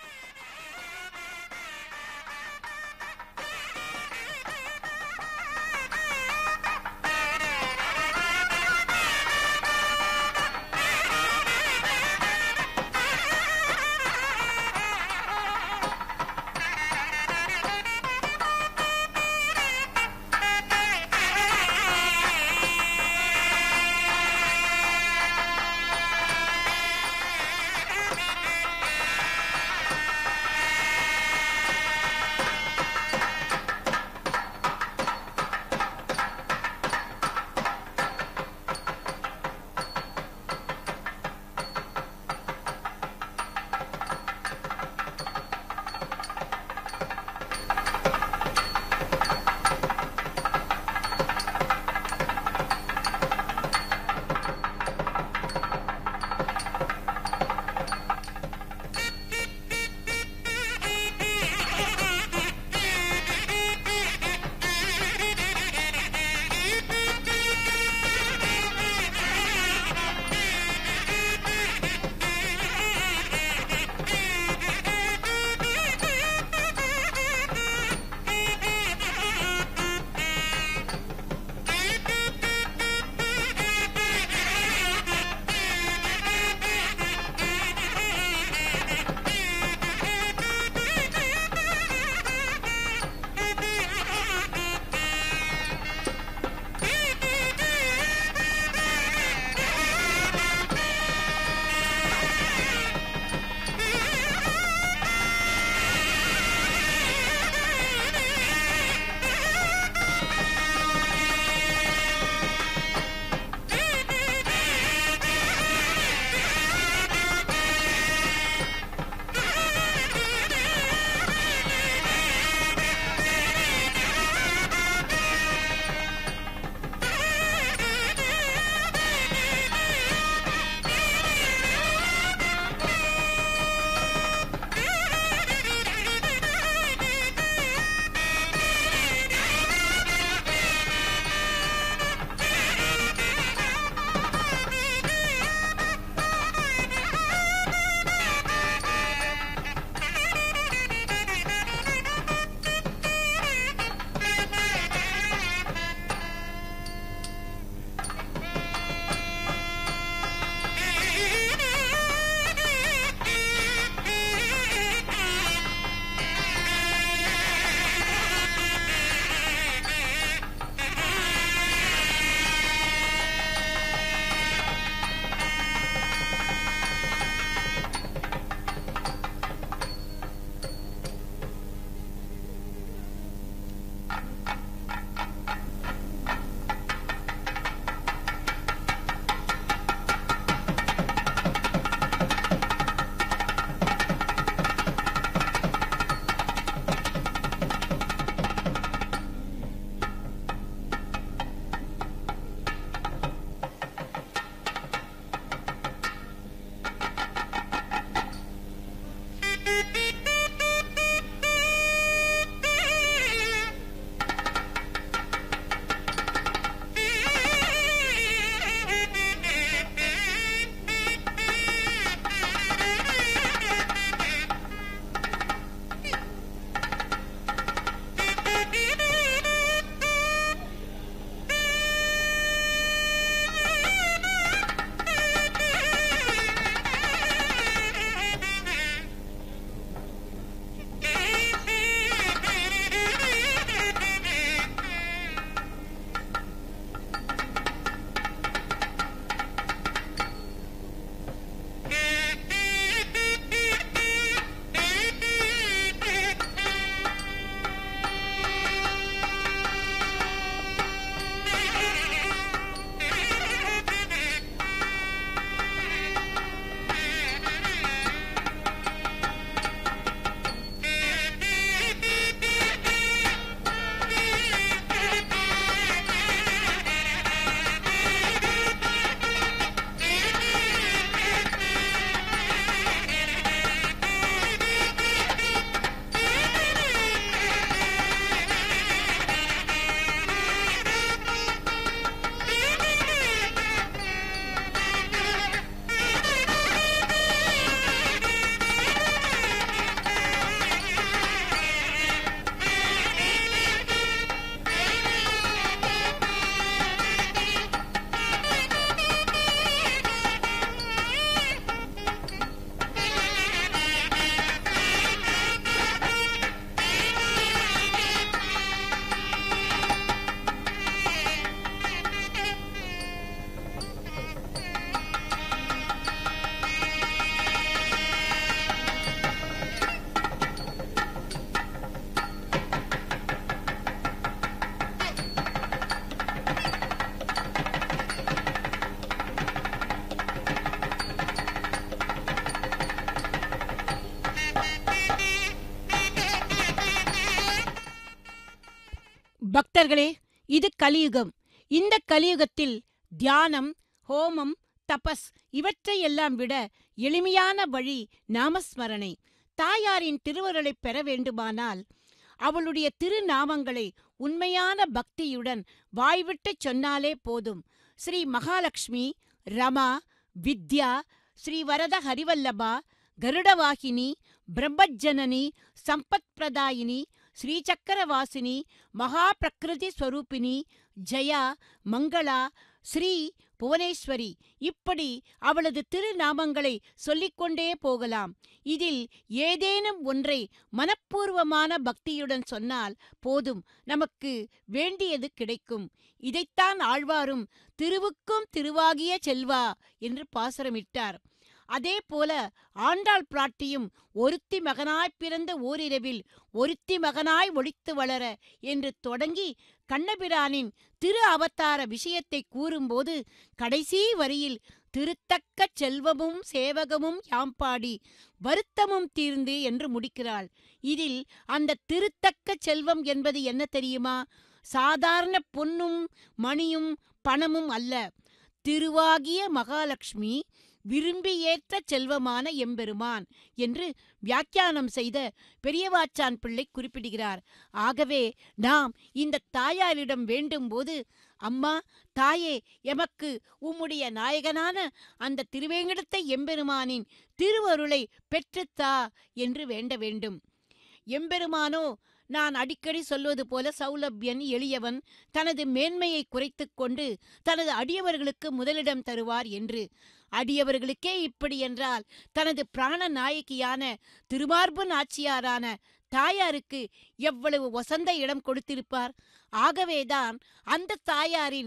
பக்தர்களே இது கலியுகம் இந்த கலியுகத்தில் தியானம் ஹோமம் தபஸ் இவற்றையெல்லாம் விட எளிமையான வழி நாமஸ்மரணை தாயாரின் திருவருளை பெற வேண்டுமானால் அவளுடைய திருநாமங்களை உண்மையான பக்தியுடன் வாய்விட்டுச் சொன்னாலே போதும் ஸ்ரீ மகாலட்சுமி ரமா வித்யா ஸ்ரீ வரத ஹரிவல்லபா கருடவாகினி பிரம்மஜனனி சம்பத் பிரதாயினி ஸ்ரீசக்கரவாசினி மகா பிரகிருதி ஸ்வரூபிணி ஜெயா மங்களா ஸ்ரீ புவனேஸ்வரி இப்படி அவளது திருநாமங்களை சொல்லிக்கொண்டே போகலாம் இதில் ஏதேனும் ஒன்றை மனப்பூர்வமான பக்தியுடன் சொன்னால் போதும் நமக்கு வேண்டியது கிடைக்கும் இதைத்தான் ஆழ்வாரும் திருவுக்கும் திருவாகிய செல்வா என்று பாசுரமிட்டார் அதே போல ஆண்டாள் பிராட்டியும் ஒருத்தி மகனாய் பிறந்த ஓரிரவில் ஒருத்தி மகனாய் ஒளித்து வளர என்று தொடங்கி கண்ணபிரானின் திரு அவதார விஷயத்தை கூறும்போது கடைசி வரியில் திருத்தக்க செல்வமும் சேவகமும் யாம்பாடி வருத்தமும் தீர்ந்து என்று முடிக்கிறாள் இதில் அந்த திருத்தக்க செல்வம் என்பது என்ன தெரியுமா சாதாரண பொன்னும் மணியும் பணமும் அல்ல திருவாகிய மகாலட்சுமி விரும்பி ஏற்ற செல்வமான எம்பெருமான் என்று வியாக்கியானம் செய்த பெரியவாச்சான் பிள்ளை குறிப்பிடுகிறார் ஆகவே நாம் இந்த தாயாரிடம் வேண்டும்போது அம்மா தாயே எமக்கு உம்முடைய நாயகனான அந்த திருவேங்கடத்தை எம்பெருமானின் திருவருளை பெற்றுத்தா என்று வேண்ட வேண்டும் எம்பெருமானோ நான் அடிக்கடி சொல்வது போல சௌலபியன் எளியவன் தனது மேன்மையை குறைத்துக் கொண்டு தனது அடியவர்களுக்கு முதலிடம் தருவார் என்று அடியவர்களுக்கே இப்படி என்றால் தனது பிராண நாயகியான திருமார்பு நாச்சியாரான தாயாருக்கு எவ்வளவு வசந்த இடம் கொடுத்திருப்பார் ஆகவேதான் அந்த தாயாரின்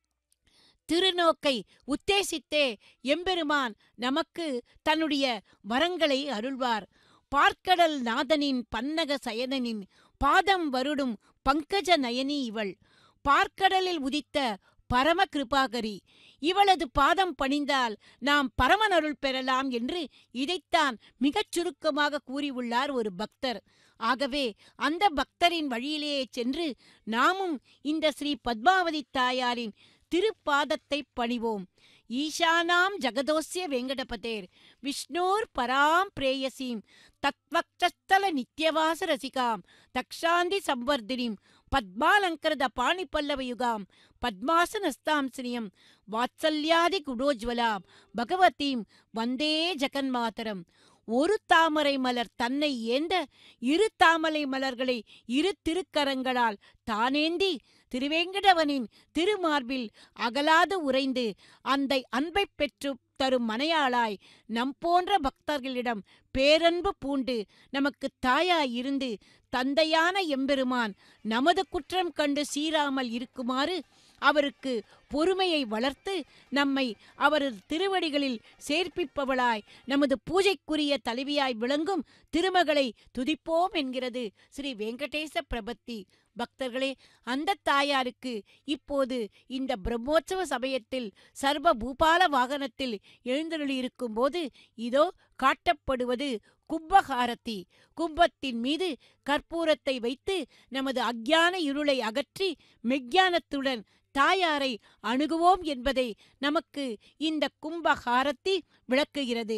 திருநோக்கை உத்தேசித்தே எம்பெருமான் நமக்கு தன்னுடைய வரங்களை அருள்வார் பார்க்கடல் நாதனின் பன்னக சயனனின் பாதம் வருடும் பங்கஜ நயனி இவள் பார்க்கடலில் உதித்த பரம கிருபாகரி இவளது பாதம் பணிந்தால் நாம் பரமனருள் பெறலாம் என்று இதைத்தான் மிகச் சுருக்கமாக கூறியுள்ளார் ஒரு பக்தர் ஆகவே அந்த பக்தரின் வழியிலேயே சென்று நாமும் இந்த ஸ்ரீ பத்மாவதி தாயாரின் திருப்பாதத்தை பணிவோம் ஈசானாம் ஜகதோஸ்ய வெங்கடபதேர் விஷ்ணோர் பராம் பிரேயசீம் தத்வக்தஸ்தல நித்யவாச ரசிகாம் தக்ஷாந்தி சம்வர்தினிம் பத்மாலங்கரத பாணி பல்லவயுகாம் பத்மாசனஸ்தாம் ஸ்ரீயம் வாத்சல்யாதி குடோஜ்வலாம் பகவதீம் வந்தே ஜெகன்மாதரம் ஒரு தாமரை மலர் தன்னை ஏந்த இரு தாமரை மலர்களை இரு திருக்கரங்களால் தானேந்தி திருவேங்கடவனின் திருமார்பில் அகலாது உறைந்து அந்த அன்பைப் பெற்று தரும் மனையாளாய் நம் போன்ற பக்தர்களிடம் பேரன்பு பூண்டு நமக்கு தாயாய் இருந்து தந்தையான எம்பெருமான் நமது குற்றம் கண்டு சீராமல் இருக்குமாறு அவருக்கு பொறுமையை வளர்த்து நம்மை அவரது திருவடிகளில் சேர்ப்பிப்பவளாய் நமது பூஜைக்குரிய தலைவியாய் விளங்கும் திருமகளை துதிப்போம் என்கிறது ஸ்ரீ வெங்கடேச பிரபத்தி பக்தர்களே அந்த தாயாருக்கு இப்போது இந்த பிரம்மோற்சவ சமயத்தில் சர்வ பூபால வாகனத்தில் எழுந்தருளியிருக்கும் போது இதோ காட்டப்படுவது கும்பஹாரத்தி கும்பத்தின் மீது கற்பூரத்தை வைத்து நமது அக்ஞான இருளை அகற்றி மெஞ்ஞானத்துடன் தாயாரை அணுகுவோம் என்பதை நமக்கு இந்த கும்பஹாரத்தி விளக்குகிறது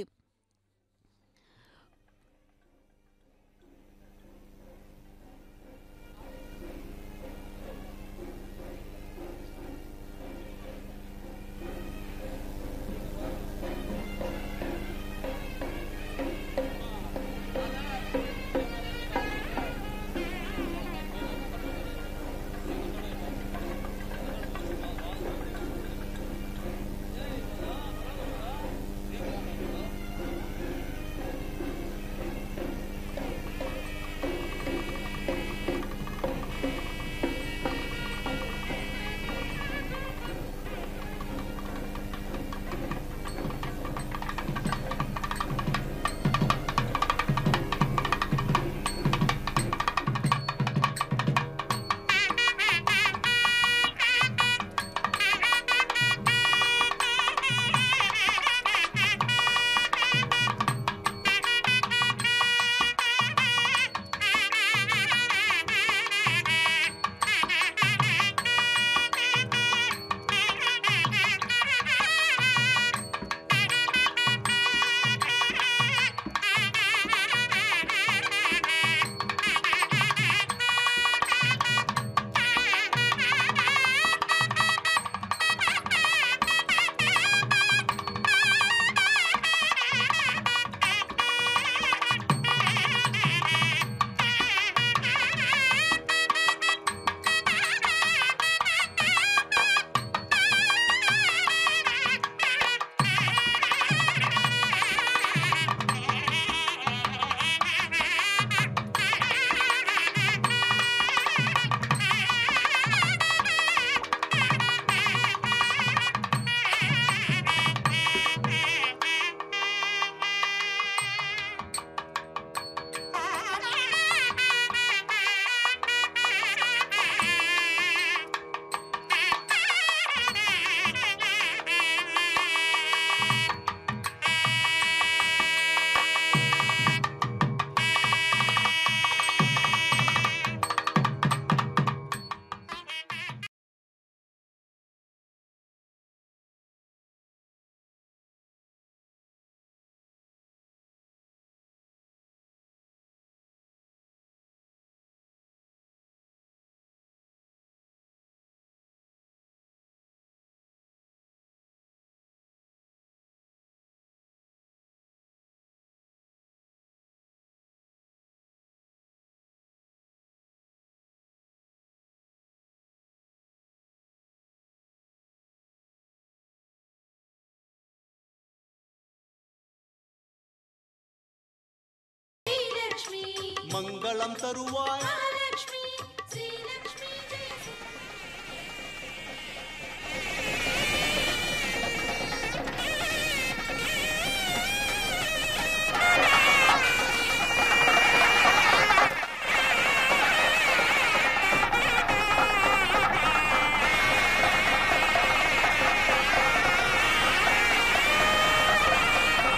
மங்களம் தருவாய் மகாலட்சுமி ஸ்ரீலக்ஷ்மி ஜெய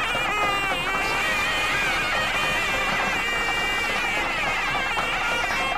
ஆ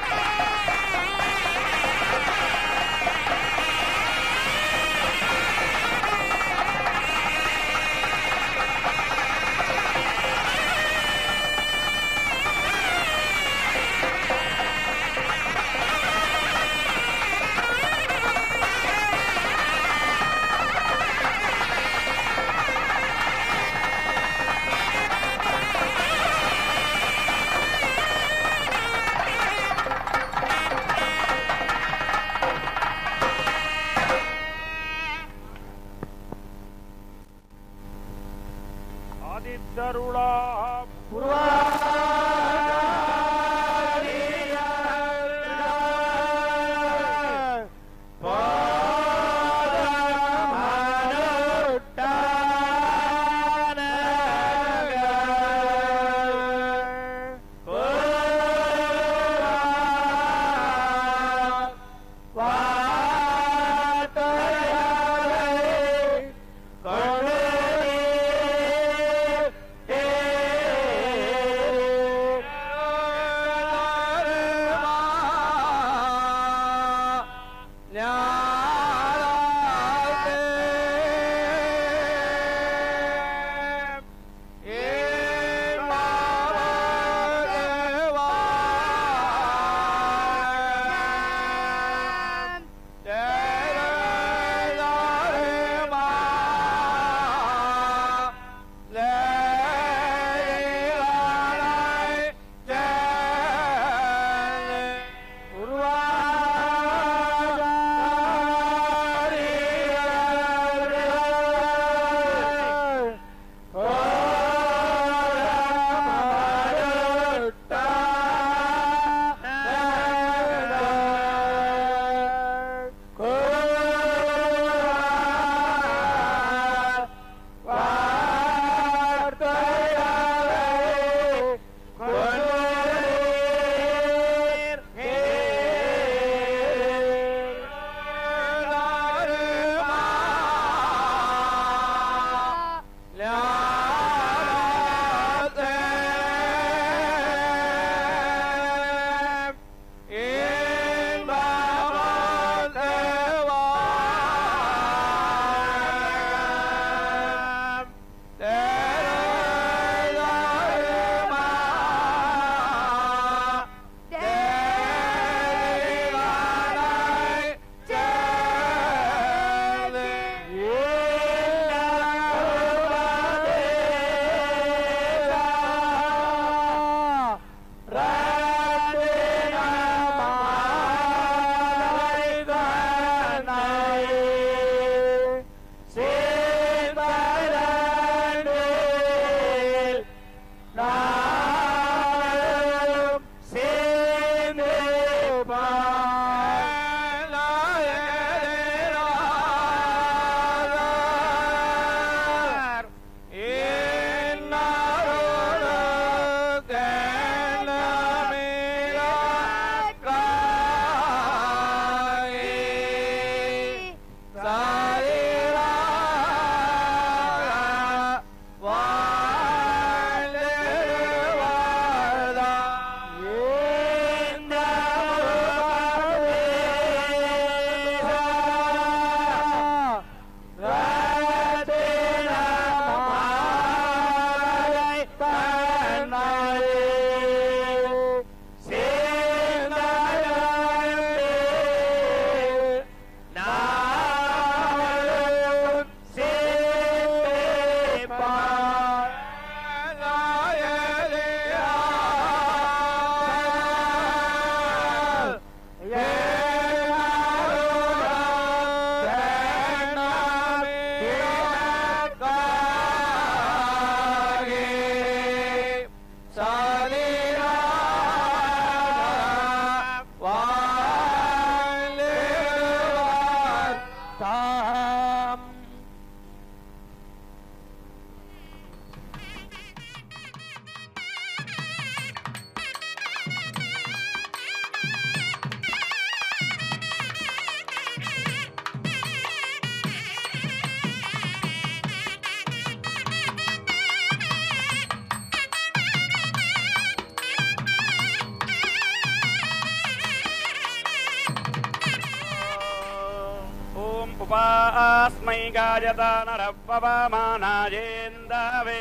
उपास्मै गायता नरपवमानायेन्दवे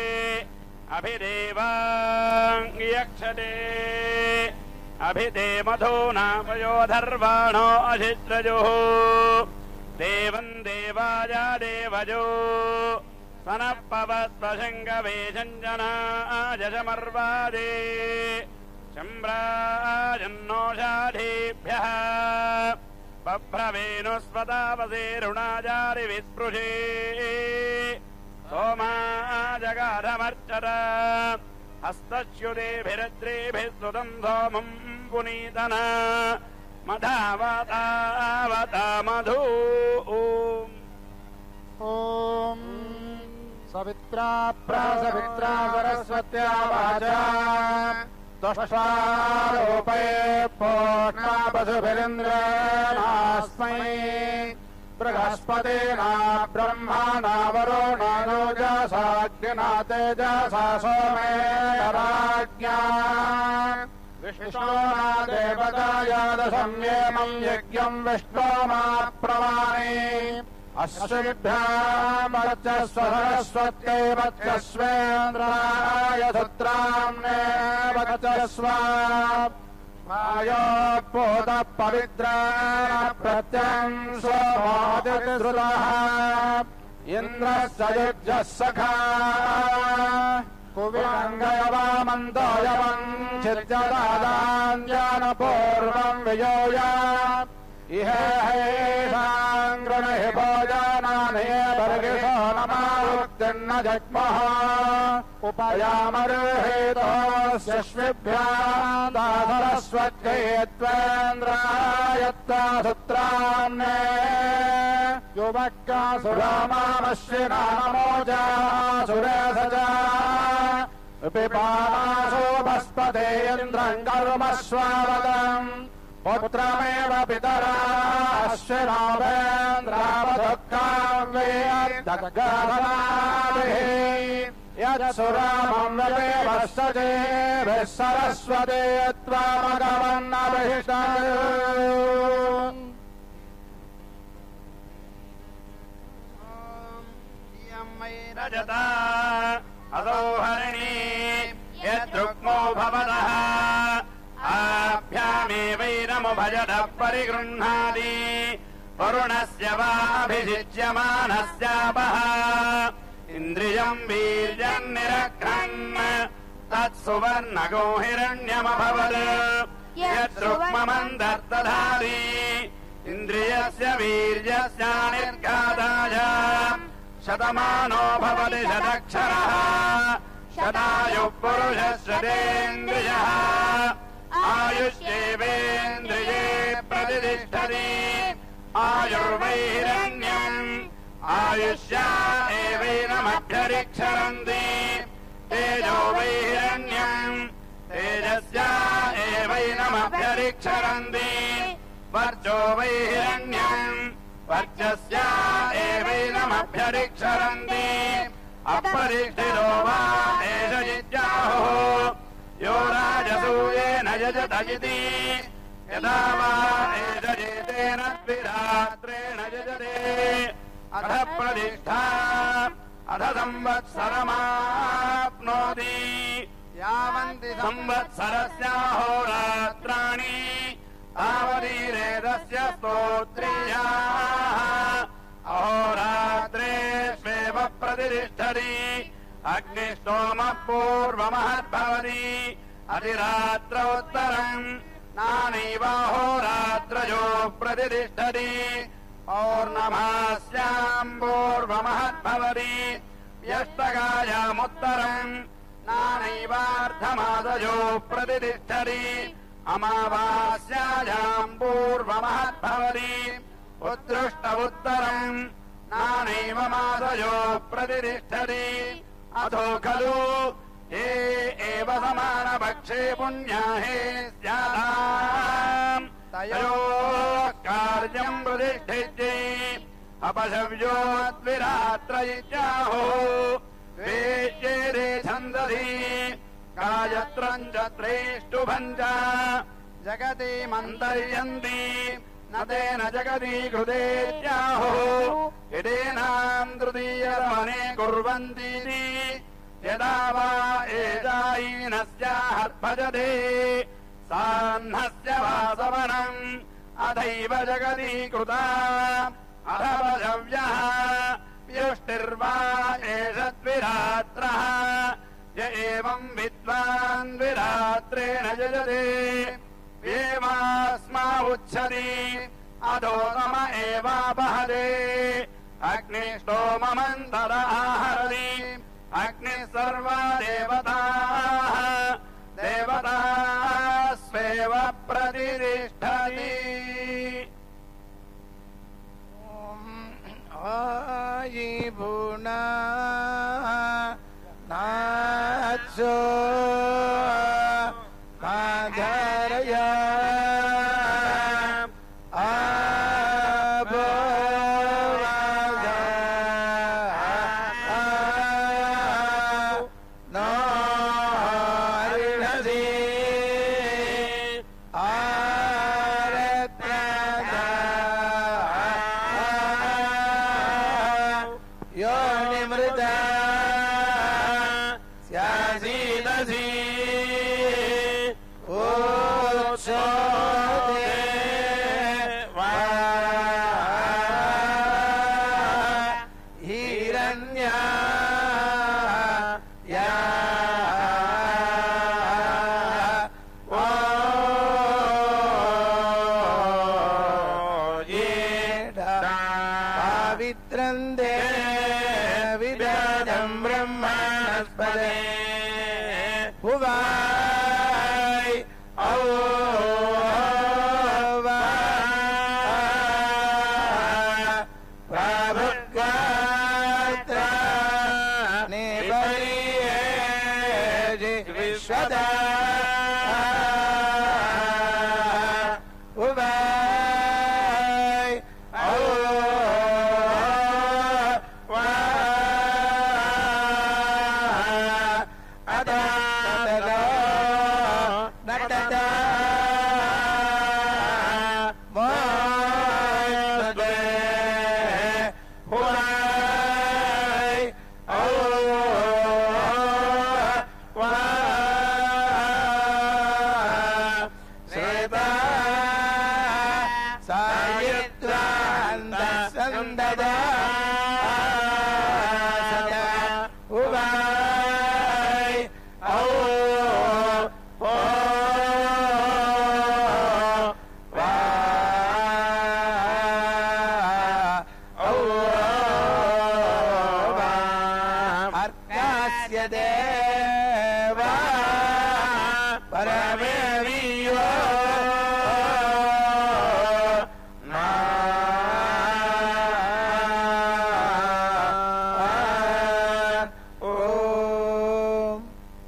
अभिदेवाङ्गियक्षते अभिदे मधूनापयोधर्वाणो अशित्रजुः देवम् देवाय देवजो सनः पवत्वशङ्गवे जनाजमर्वादे शम्राजन्नोषाधीभ्यः बभ्रवेणुस्वतावसेरुणाजारि विस्पृशे सोमा जगाधमर्चर हस्तच्युतेभिरद्रेभिः सुतम् सोमम् पुनीतन मधावतावता मधू ॐ सवित्रा प्रसवित्रा सरस्वत्या वाचा दष्टारोपये पोष्णा पशुभिरिन्द्रेणास्मै बृहस्पतिना ब्रह्माणा वरुणो जसाग्निना तेजसा सोमे राज्ञा विष्णोना देवतायादसंयेमम् यज्ञम् विष्णोमा प्रमाणे अश्विभ्यामर्चस्व सरस्वत्यै वच्चस्वेन्द्राय सुत्राम्ने वचस्व आयोपोतः पवित्रा प्रत्यम् सोमादिश्रुतः इन्द्रस्य युज्यः सखा कुविरङ्गयवामन्तोयवम् चित्यदादाञ्जानपूर्वम् वियोया इहे हेषाङ्गृणहि भोजानानि वर्गिषो नमावृत्तिर्न जग्मः उपयामर्हेतोऽस्यश्विभ्याम् दासरस्वत्यै त्वेन्द्रायत्ता सुत्राम्ने युवक्कासुरामामश्विना नमोजा सुरेशजा पिपासोपस्पते इन्द्रम् कर्म स्वावदम् पुत्रमेव पितरा अश्विनावेन्द्रावधुक्काव्येयद्दग्गाधनाभिः यत्सुरामम् वदेवस्सजेभिः सरस्वते त्वामगमन्नभिष्ट रजता असौ हरिणी यद्रुक्मो भवतः आभ्यामेवैरमुभजतः परिगृह्णाति वरुणस्य वाभिषिच्यमानस्यापः इन्द्रियम् वीर्यम् निरघ्रन् तत्सुवर्णगो हिरण्यमभवत् यद्रुक्ममन्दर्तधारी इन्द्रियस्य वीर्यस्य निर्घाताय शतमानो भवति शतक्षरः शतायुः पुरुषः शतेन्द्रियः आयुष्येवेन्द्रिये प्रतिष्ठति आयुर्वैरण्यम् आयुष्या एवैनमभ्यरिक्षरन्ति तेजो वैरण्यम् तेजस्या एवैनमभ्यरिक्षरन्ति वर्चो वैरण्यम् वर्चस्या एवैनमभ्यरिक्षरन्ति अपरिष्ठितो वा एष जिज्ञाहुः यो राजसूयेन यजत इति यदा वा एष जेतेन द्विरात्रेण यजते अध प्रतिष्ठा अध संवत्सरमाप्नोति यावन्ति संवत्सरस्याहोरात्राणि तावदीरेदस्य स्तोत्रियाः अहोरात्रेष्वेव प्रतिष्ठति अग्निष्टोमः पूर्वमहद्भवति अधिरात्रोत्तरम् नानैवाहोरात्रयो प्रतिष्ठति पौर्णमास्याम् पूर्वमहद्भवति व्यस्तकायामुत्तरम् नानैवार्धमादयो प्रतिष्ठति अमावास्यायाम् पूर्वमहद्भवति उत्तृष्ट उत्तरम् नानैव मादयो प्रतिष्ठति अथो खलु हे एव समानपक्षे पुण्याहे स्यादाम् तयोः कार्यम् प्रतिष्ठिते अपशव्योद्विरात्र इत्याहो वेद्येरे छन्दसि गायत्रम् च त्रेष्टुभम् च जगति मन्तर्यन्ति न तेन जगदीकृतेत्याहुः यदेनाम् तृतीयरमणे कुर्वन्तीति यदा वा एजायीनस्याहर्भजते साह्नस्य वासवनम् अथैव जगदीकृता अधवजव्यः व्युष्टिर्वा एष द्विरात्रः य एवम् विद्वान् द्विरात्रेण यजते एवास्मा उच्छति अधोतम एवापहते अग्निष्टोममन्तर आहरति अग्निः सर्वा देवताः देवताः स्वेव प्रतिष्ठति आयि भुना नाचो माधरय नो हरिणसी यो निमृता स्यासीदसि ओक्षोदे वा हिरण्या या पावित्रम् देविदम् ब्रह्मणस्पदे हुवाय औ प्रभुगात्र निबलिये विश्वदा उवाय औ नटदा मोदे हुवाय औ श्वेता सायित्रान्दसन्ददा सदा उवाय औ ओ वा औ वा अर्कास्य देवा परमेवीयो ॐ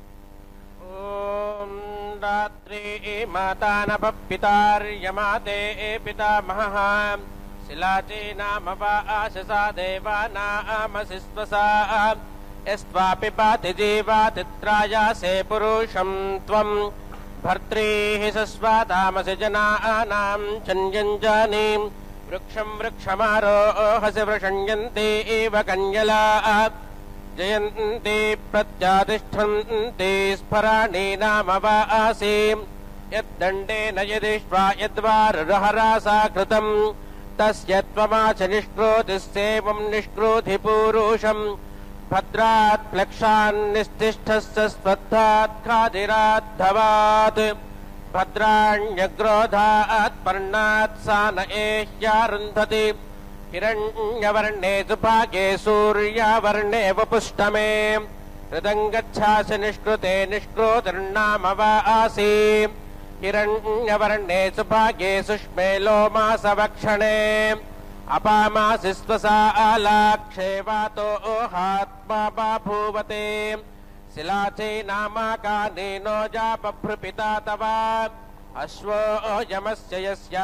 ॐ रात्रि माता नभ पितार्यमाते पितामहः शिलाचे नाम वा आशसा देवानामसि स्वसा यस्त्वापि पाति जीवातित्रायासे पुरुषम् त्वम् भर्त्रीः सस्वातामसि जनानाम् चन्यञ्जानीम् वृक्षम् वृक्षमारोहसि वृषण्यन्ते एव कन्यला जयन्ति प्रत्यातिष्ठन्ति स्फराणि नाम वा आसीम् यद्दण्डेन यदिष्ट्वा यद्वारहरासा कृतम् तस्य त्वमाच निष्क्रोतिस्सेवम् निष्क्रोधि पूरुषम् भद्रात् प्लक्षान्निस्तिष्ठस्य स्वत्थात् खादिराद्धवात् भद्राण्यग्रोधात् पर्णात् सा न एह्यारुन्धति हिरण्यवर्णे सुभागे सूर्यावर्णे वपुष्टमे हृदङ्गच्छासि निष्कृते निष्क्रोतिर्नाम वा आसी हिरण्यवर्णे सुभागे सुष्मे लोमासवक्षणे अपामासि स्वसा आलाक्षे वातो ओहात्मा बाभूवते शिलाचे नामाकानेनो जापभृपिता तव अश्वो यमस्य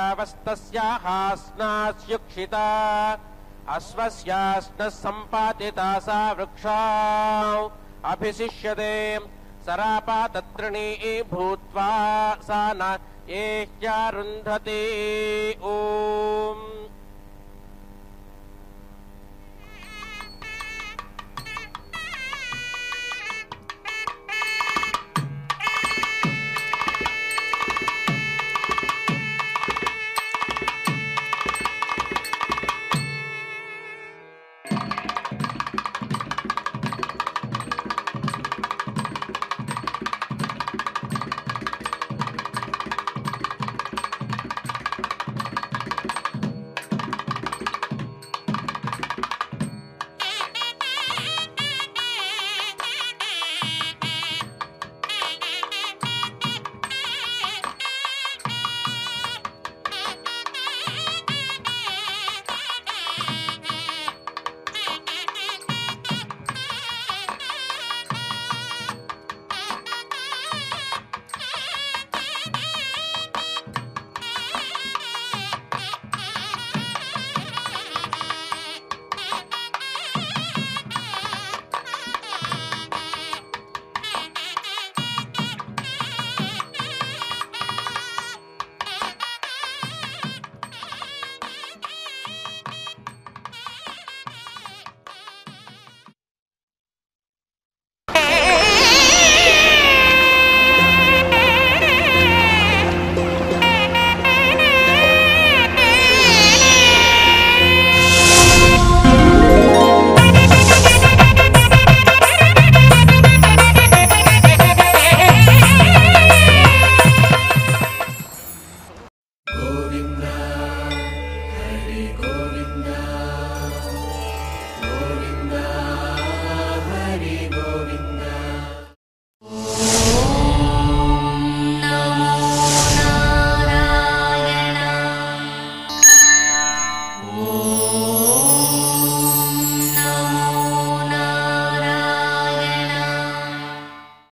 यस्यावस्तस्याहास्नास्युक्षिता अश्वस्यास्नः सम्पादिता सा वृक्षा अभिशिष्यते सरापातत्रिणी भूत्वा सा न येश्चारुन्धते ॐ